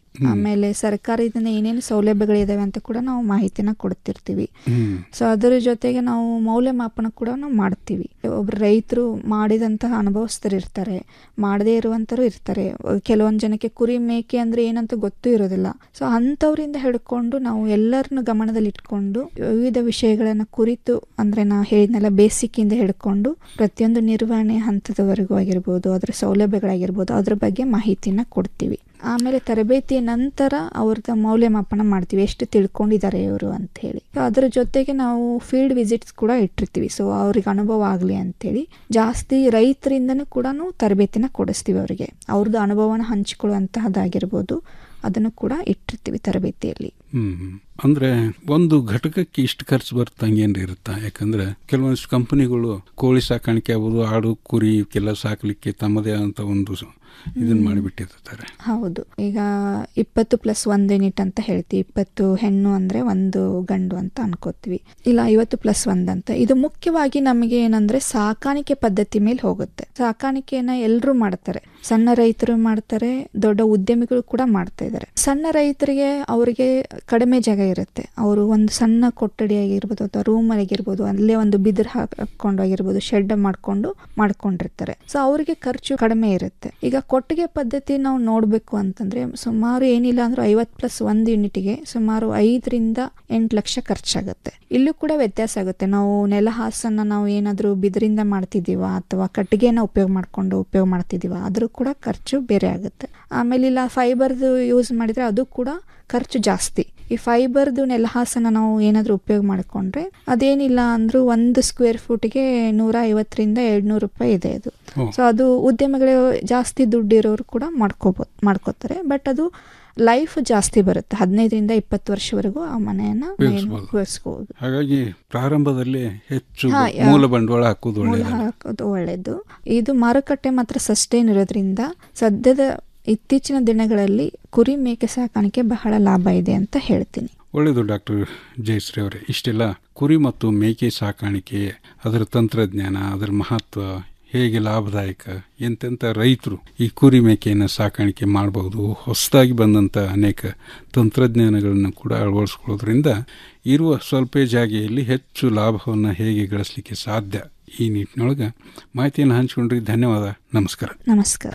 ಆಮೇಲೆ ಸರ್ಕಾರದಿಂದ ಏನೇನು ಸೌಲಭ್ಯಗಳಿದಾವೆ ಅಂತ ಕೂಡ ನಾವು ಮಾಹಿತಿನ ಕೊಡ್ತಿರ್ತೀವಿ ಹ್ಮ್ ಸೊ ಅದರ ಜೊತೆಗೆ ನಾವು ಮೌಲ್ಯಮಾಪನ ಕೂಡ ನಾವು ಮಾಡ್ತೀವಿ ಒಬ್ರು ರೈತರು ಮಾಡಿದಂತಹ ಅನುಭವಸ್ಥರು ಇರ್ತಾರೆ ಮಾಡದೇ ಇರುವಂತರು ಇರ್ತಾರೆ ಕೆಲವೊಂದು ಜನಕ್ಕೆ ಕುರಿ ಮೇಕೆ ಅಂದ್ರೆ ಏನಂತ ಗೊತ್ತೂ ಇರೋದಿಲ್ಲ ಸೊ ಅಂಥವ್ರಿಂದ ಹಿಡ್ಕೊಂಡು ನಾವು ಎಲ್ಲರನ್ನು ಗಮನದಲ್ಲಿ ಇಟ್ಕೊಂಡು ವಿವಿಧ ವಿಷಯಗಳನ್ನ ಕುರಿತು ಅಂದ್ರೆ ನಾ ಹೇಳಿದ್ನೆಲ್ಲ ಬೇಸಿಕ್ ಇಂದ ಹಿಡ್ಕೊಂಡು ಪ್ರತಿಯೊಂದು ನಿರ್ವಹಣೆ ಹಂತದವರೆಗೂ ಆಗಿರ್ಬೋದು ಅದರ ಸೌಲಭ್ಯಗಳಾಗಿರ್ಬೋದು ಅದ್ರ ಬಗ್ಗೆ ಮಾಹಿತಿನ ಕೊಡ್ತೀವಿ ಆಮೇಲೆ ತರಬೇತಿ ನಂತರ ಅವ್ರದ್ದು ಮೌಲ್ಯಮಾಪನ ಮಾಡ್ತೀವಿ ಎಷ್ಟು ತಿಳ್ಕೊಂಡಿದ್ದಾರೆ ಇವರು ಅಂತ ಹೇಳಿ ಸೊ ಅದ್ರ ಜೊತೆಗೆ ನಾವು ಫೀಲ್ಡ್ ವಿಸಿಟ್ಸ್ ಕೂಡ ಇಟ್ಟಿರ್ತೀವಿ ಸೊ ಅವ್ರಿಗೆ ಅನುಭವ ಆಗಲಿ ಅಂತೇಳಿ ಜಾಸ್ತಿ ರೈತರಿಂದನೂ ಕೂಡ ತರಬೇತಿನ ಕೊಡಿಸ್ತೀವಿ ಅವರಿಗೆ ಅವ್ರದ್ದು ಅನುಭವನ ಹಂಚಿಕೊಳ್ಳುವಂತಹದ್ದಾಗಿರ್ಬೋದು ಅದನ್ನು ಕೂಡ ಇಟ್ಟಿರ್ತೀವಿ ತರಬೇತಿಯಲ್ಲಿ ಹ್ಮ್ ಹ್ಮ್. ಅಂದ್ರೆ ಒಂದು ಘಟಕಕ್ಕೆ ಇಷ್ಟು ಖರ್ಚು ಬರ್ತಂಗೇನ್ರಿ ಇರುತ್ತಾ ಯಾಕಂದ್ರೆ ಕೆಲವೊಂದಿಷ್ಟು ಕಂಪನಿಗಳು ಕೋಳಿ ಸಾಕಾಣಿಕೆ ಆಗ್ಬೋದು ಆಡು ಕುರಿ ಕೆಲ ಸಾಕಲಿಕ್ಕೆ ತಮ್ಮದೇ ಆದಂತ ಒಂದು ಸ- ಇದನ್ನ ಮಾಡಿಬಿಟ್ಟಿರ್ತಾರೆ ಹೌದು ಈಗ ಇಪ್ಪತ್ತು ಪ್ಲಸ್ ಒಂದು ಯೂನಿಟ್ ಅಂತ ಹೇಳ್ತೀವಿ ಇಪ್ಪತ್ತು ಹೆಣ್ಣು ಅಂದ್ರೆ ಒಂದು ಗಂಡು ಅಂತ ಅನ್ಕೋತೀವಿ ಇಲ್ಲ ಐವತ್ತು ಪ್ಲಸ್ ಒಂದ್ ಅಂತ ಇದು ಮುಖ್ಯವಾಗಿ ನಮಗೆ ಏನಂದ್ರೆ ಸಾಕಾಣಿಕೆ ಪದ್ಧತಿ ಮೇಲೆ ಹೋಗುತ್ತೆ ಸಾಕಾಣಿಕೆಯನ್ನ ಎಲ್ಲರೂ ಮಾಡ್ತಾರೆ ಸಣ್ಣ ರೈತರು ಮಾಡ್ತಾರೆ ದೊಡ್ಡ ಉದ್ಯಮಿಗಳು ಕೂಡ ಮಾಡ್ತಾ ಇದ್ದಾರೆ ಸಣ್ಣ ರೈತರಿಗೆ ಅವರಿಗೆ ಕಡಿಮೆ ಜಾಗ ಇರುತ್ತೆ ಅವರು ಒಂದು ಸಣ್ಣ ಕೊಠಡಿ ಆಗಿರ್ಬೋದು ಅಥವಾ ರೂಮ್ ಆಗಿರ್ಬೋದು ಅಲ್ಲೇ ಒಂದು ಬಿದಿರು ಹಾಕೊಂಡು ಆಗಿರ್ಬೋದು ಶೆಡ್ ಮಾಡ್ಕೊಂಡು ಮಾಡ್ಕೊಂಡಿರ್ತಾರೆ ಸೊ ಅವರಿಗೆ ಖರ್ಚು ಕಡಿಮೆ ಇರುತ್ತೆ ಈಗ ಕೊಟ್ಟಿಗೆ ಪದ್ಧತಿ ನಾವು ನೋಡಬೇಕು ಅಂತಂದ್ರೆ ಸುಮಾರು ಏನಿಲ್ಲ ಅಂದ್ರೆ ಐವತ್ತು ಪ್ಲಸ್ ಒಂದು ಯೂನಿಟ್ಗೆ ಸುಮಾರು ಐದರಿಂದ ಎಂಟು ಲಕ್ಷ ಖರ್ಚಾಗುತ್ತೆ ಇಲ್ಲೂ ಕೂಡ ವ್ಯತ್ಯಾಸ ಆಗುತ್ತೆ ನಾವು ನೆಲ ಹಾಸನ್ನ ನಾವು ಏನಾದರೂ ಬಿದಿರಿಂದ ಮಾಡ್ತಿದ್ದೀವ ಅಥವಾ ಕಟ್ಟಿಗೆನ ಉಪಯೋಗ ಮಾಡ್ಕೊಂಡು ಉಪಯೋಗ ಮಾಡ್ತಿದ್ದೀವ ಅದ್ರ ಕೂಡ ಖರ್ಚು ಬೇರೆ ಆಗುತ್ತೆ ಆಮೇಲೆ ಇಲ್ಲ ಫೈಬರ್ದು ಯೂಸ್ ಮಾಡಿದ್ರೆ ಅದು ಕೂಡ ಖರ್ಚು ಜಾಸ್ತಿ ಈ ಫೈಬರ್ದು ನೆಲಹಾಸನ ನಾವು ಏನಾದರೂ ಉಪಯೋಗ ಮಾಡಿಕೊಂಡ್ರೆ ಅದೇನಿಲ್ಲ ಅಂದ್ರೂ ಒಂದು ಸ್ಕ್ವೇರ್ ಫುಟ್ಗೆ ನೂರ ಐವತ್ತರಿಂದ ಎರಡ್ನೂರು ರೂಪಾಯಿ ಇದೆ ಅದು ಓ. ಸೊ ಅದು ಉದ್ಯಮಗಳು ಜಾಸ್ತಿ ದುಡ್ಡು ಇರೋರು ಕೂಡ ಮಾಡ್ಕೋಬೋದು ಮಾಡ್ಕೋತಾರೆ ಬಟ್ ಅದು ಲೈಫ್ ಜಾಸ್ತಿ ಬರುತ್ತೆ ಹದಿನೈದರಿಂದ ಇಪ್ಪತ್ತು ವರ್ಷವರೆಗೂ ಆ ಮನೆಯನ್ನ ಉಪಯೋಗಿಸ್ಬೋದು. ಉಪಯೋಗಿಸ್ಬೋದು ಹಾಗಾಗಿ ಪ್ರಾರಂಭದಲ್ಲಿ ಹೆಚ್ಚು ಹಾ, ಯಾ- ಮೂಲ ಬಂಡವಾಳ ಹಾಕೋದು ಮೂಲ ಒಳ್ಳೆಯದು ಹಾಕೋದು ಒಳ್ಳೆಯದು ಇದು ಮಾರುಕಟ್ಟೆ ಮಾತ್ರ ಸಸ್ಟೈನ್ ಇರೋದ್ರಿಂದ ಸದ್ಯದ ಇತ್ತೀಚಿನ ದಿನಗಳಲ್ಲಿ ಕುರಿ ಮೇಕೆ ಸಾಕಾಣಿಕೆ ಬಹಳ ಲಾಭ ಇದೆ ಅಂತ ಹೇಳ್ತೀನಿ ಒಳ್ಳೆಯದು ಡಾಕ್ಟರ್ ಜಯಶ್ರೀ ಅವರೇ ಇಷ್ಟೆಲ್ಲ ಕುರಿ ಮತ್ತು ಮೇಕೆ ಸಾಕಾಣಿಕೆ ಅದರ ತಂತ್ರಜ್ಞಾನ ಅದರ ಮಹತ್ವ ಹೇಗೆ ಲಾಭದಾಯಕ ಎಂತೆಂಥ ರೈತರು ಈ ಕುರಿ ಮೇಕೆಯನ್ನು ಸಾಕಾಣಿಕೆ ಮಾಡಬಹುದು ಹೊಸದಾಗಿ ಬಂದಂಥ ಅನೇಕ ತಂತ್ರಜ್ಞಾನಗಳನ್ನು ಕೂಡ ಅಳವಡಿಸ್ಕೊಳ್ಳೋದ್ರಿಂದ ಇರುವ ಸ್ವಲ್ಪ ಜಾಗೆಯಲ್ಲಿ ಹೆಚ್ಚು ಲಾಭವನ್ನು ಹೇಗೆ ಗಳಿಸಲಿಕ್ಕೆ ಸಾಧ್ಯ ಈ ನಿಟ್ಟಿನೊಳಗೆ ಮಾಹಿತಿಯನ್ನು ಹಂಚಿಕೊಂಡ್ರಿ ಧನ್ಯವಾದ ನಮಸ್ಕಾರ ನಮಸ್ಕಾರ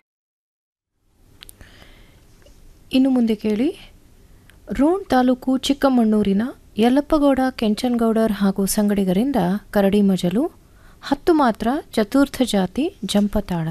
ಇನ್ನು ಮುಂದೆ ಕೇಳಿ ರೋಣ್ ತಾಲೂಕು ಚಿಕ್ಕಮಣ್ಣೂರಿನ ಯಲ್ಲಪ್ಪಗೌಡ ಕೆಂಚನಗೌಡರ್ ಹಾಗೂ ಸಂಗಡಿಗರಿಂದ ಕರಡಿ ಮಜಲು ಹತ್ತು ಮಾತ್ರ ಚತುರ್ಥ ಜಾತಿ ಜಂಪತಾಳ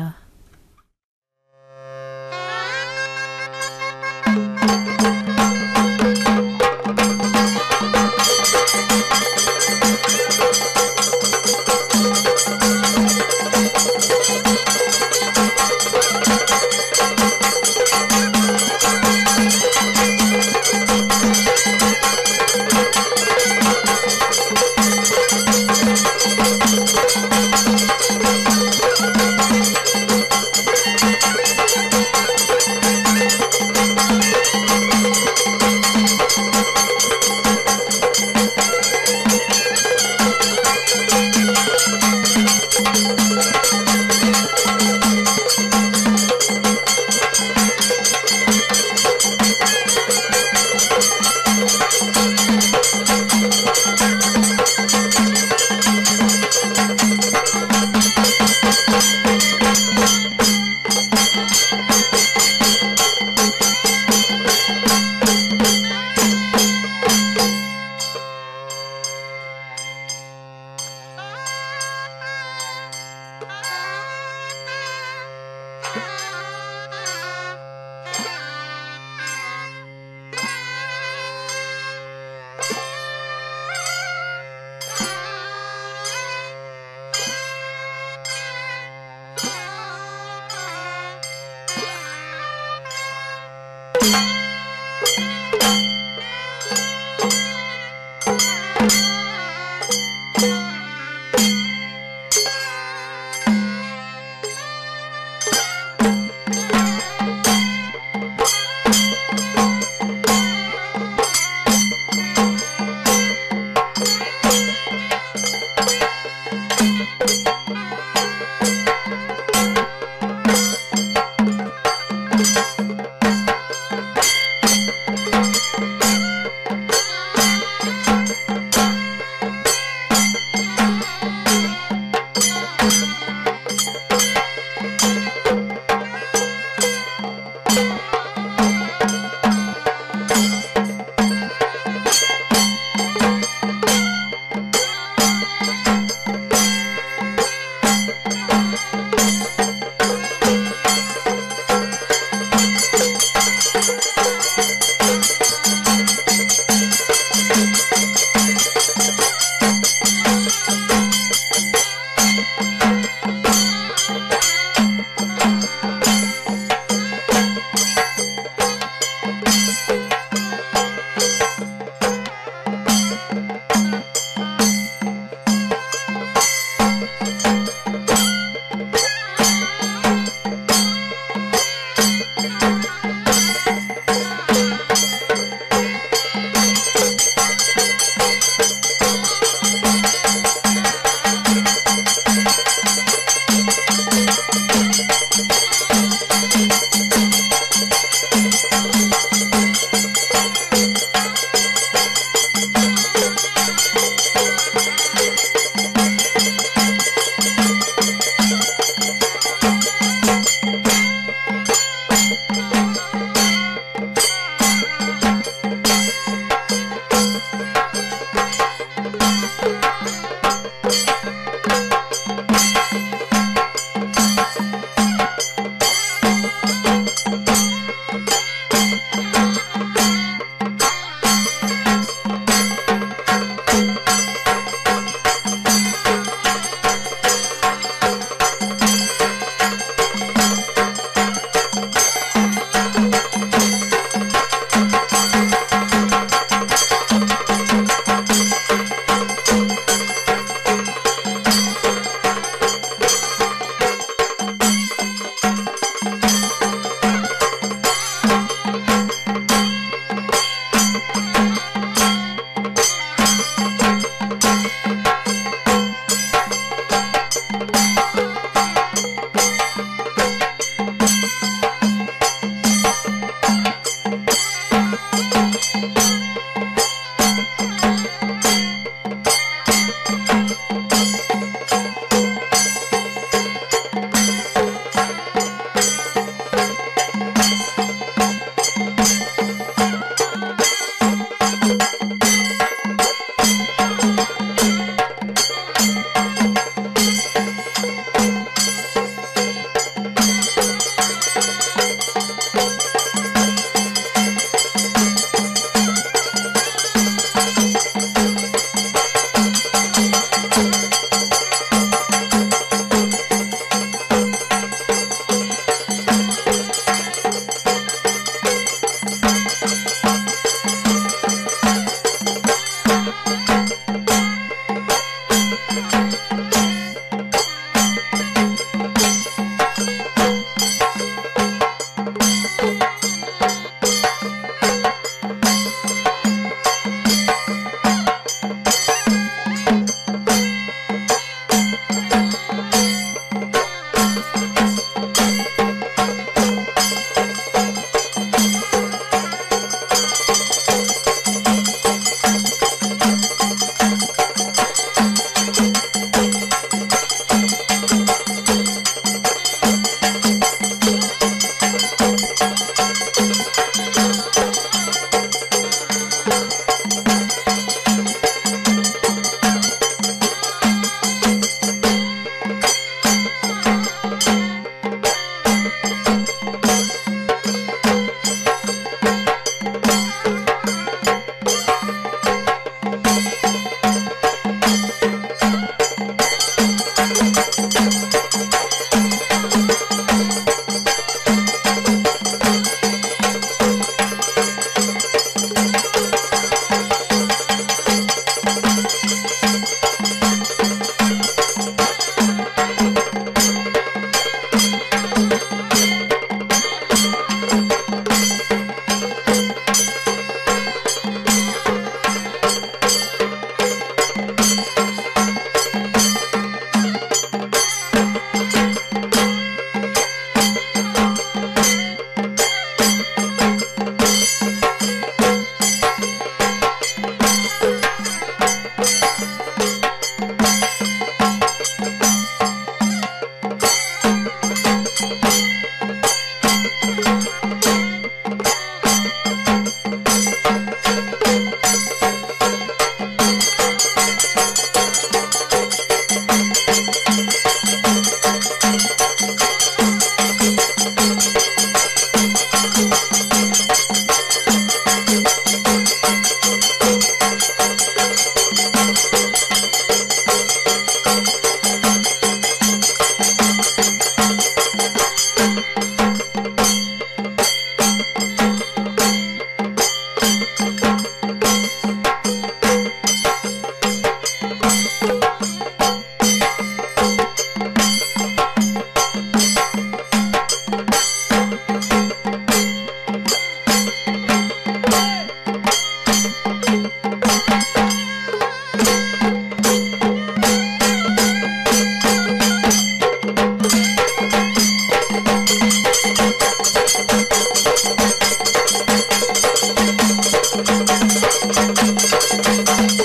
Thank you.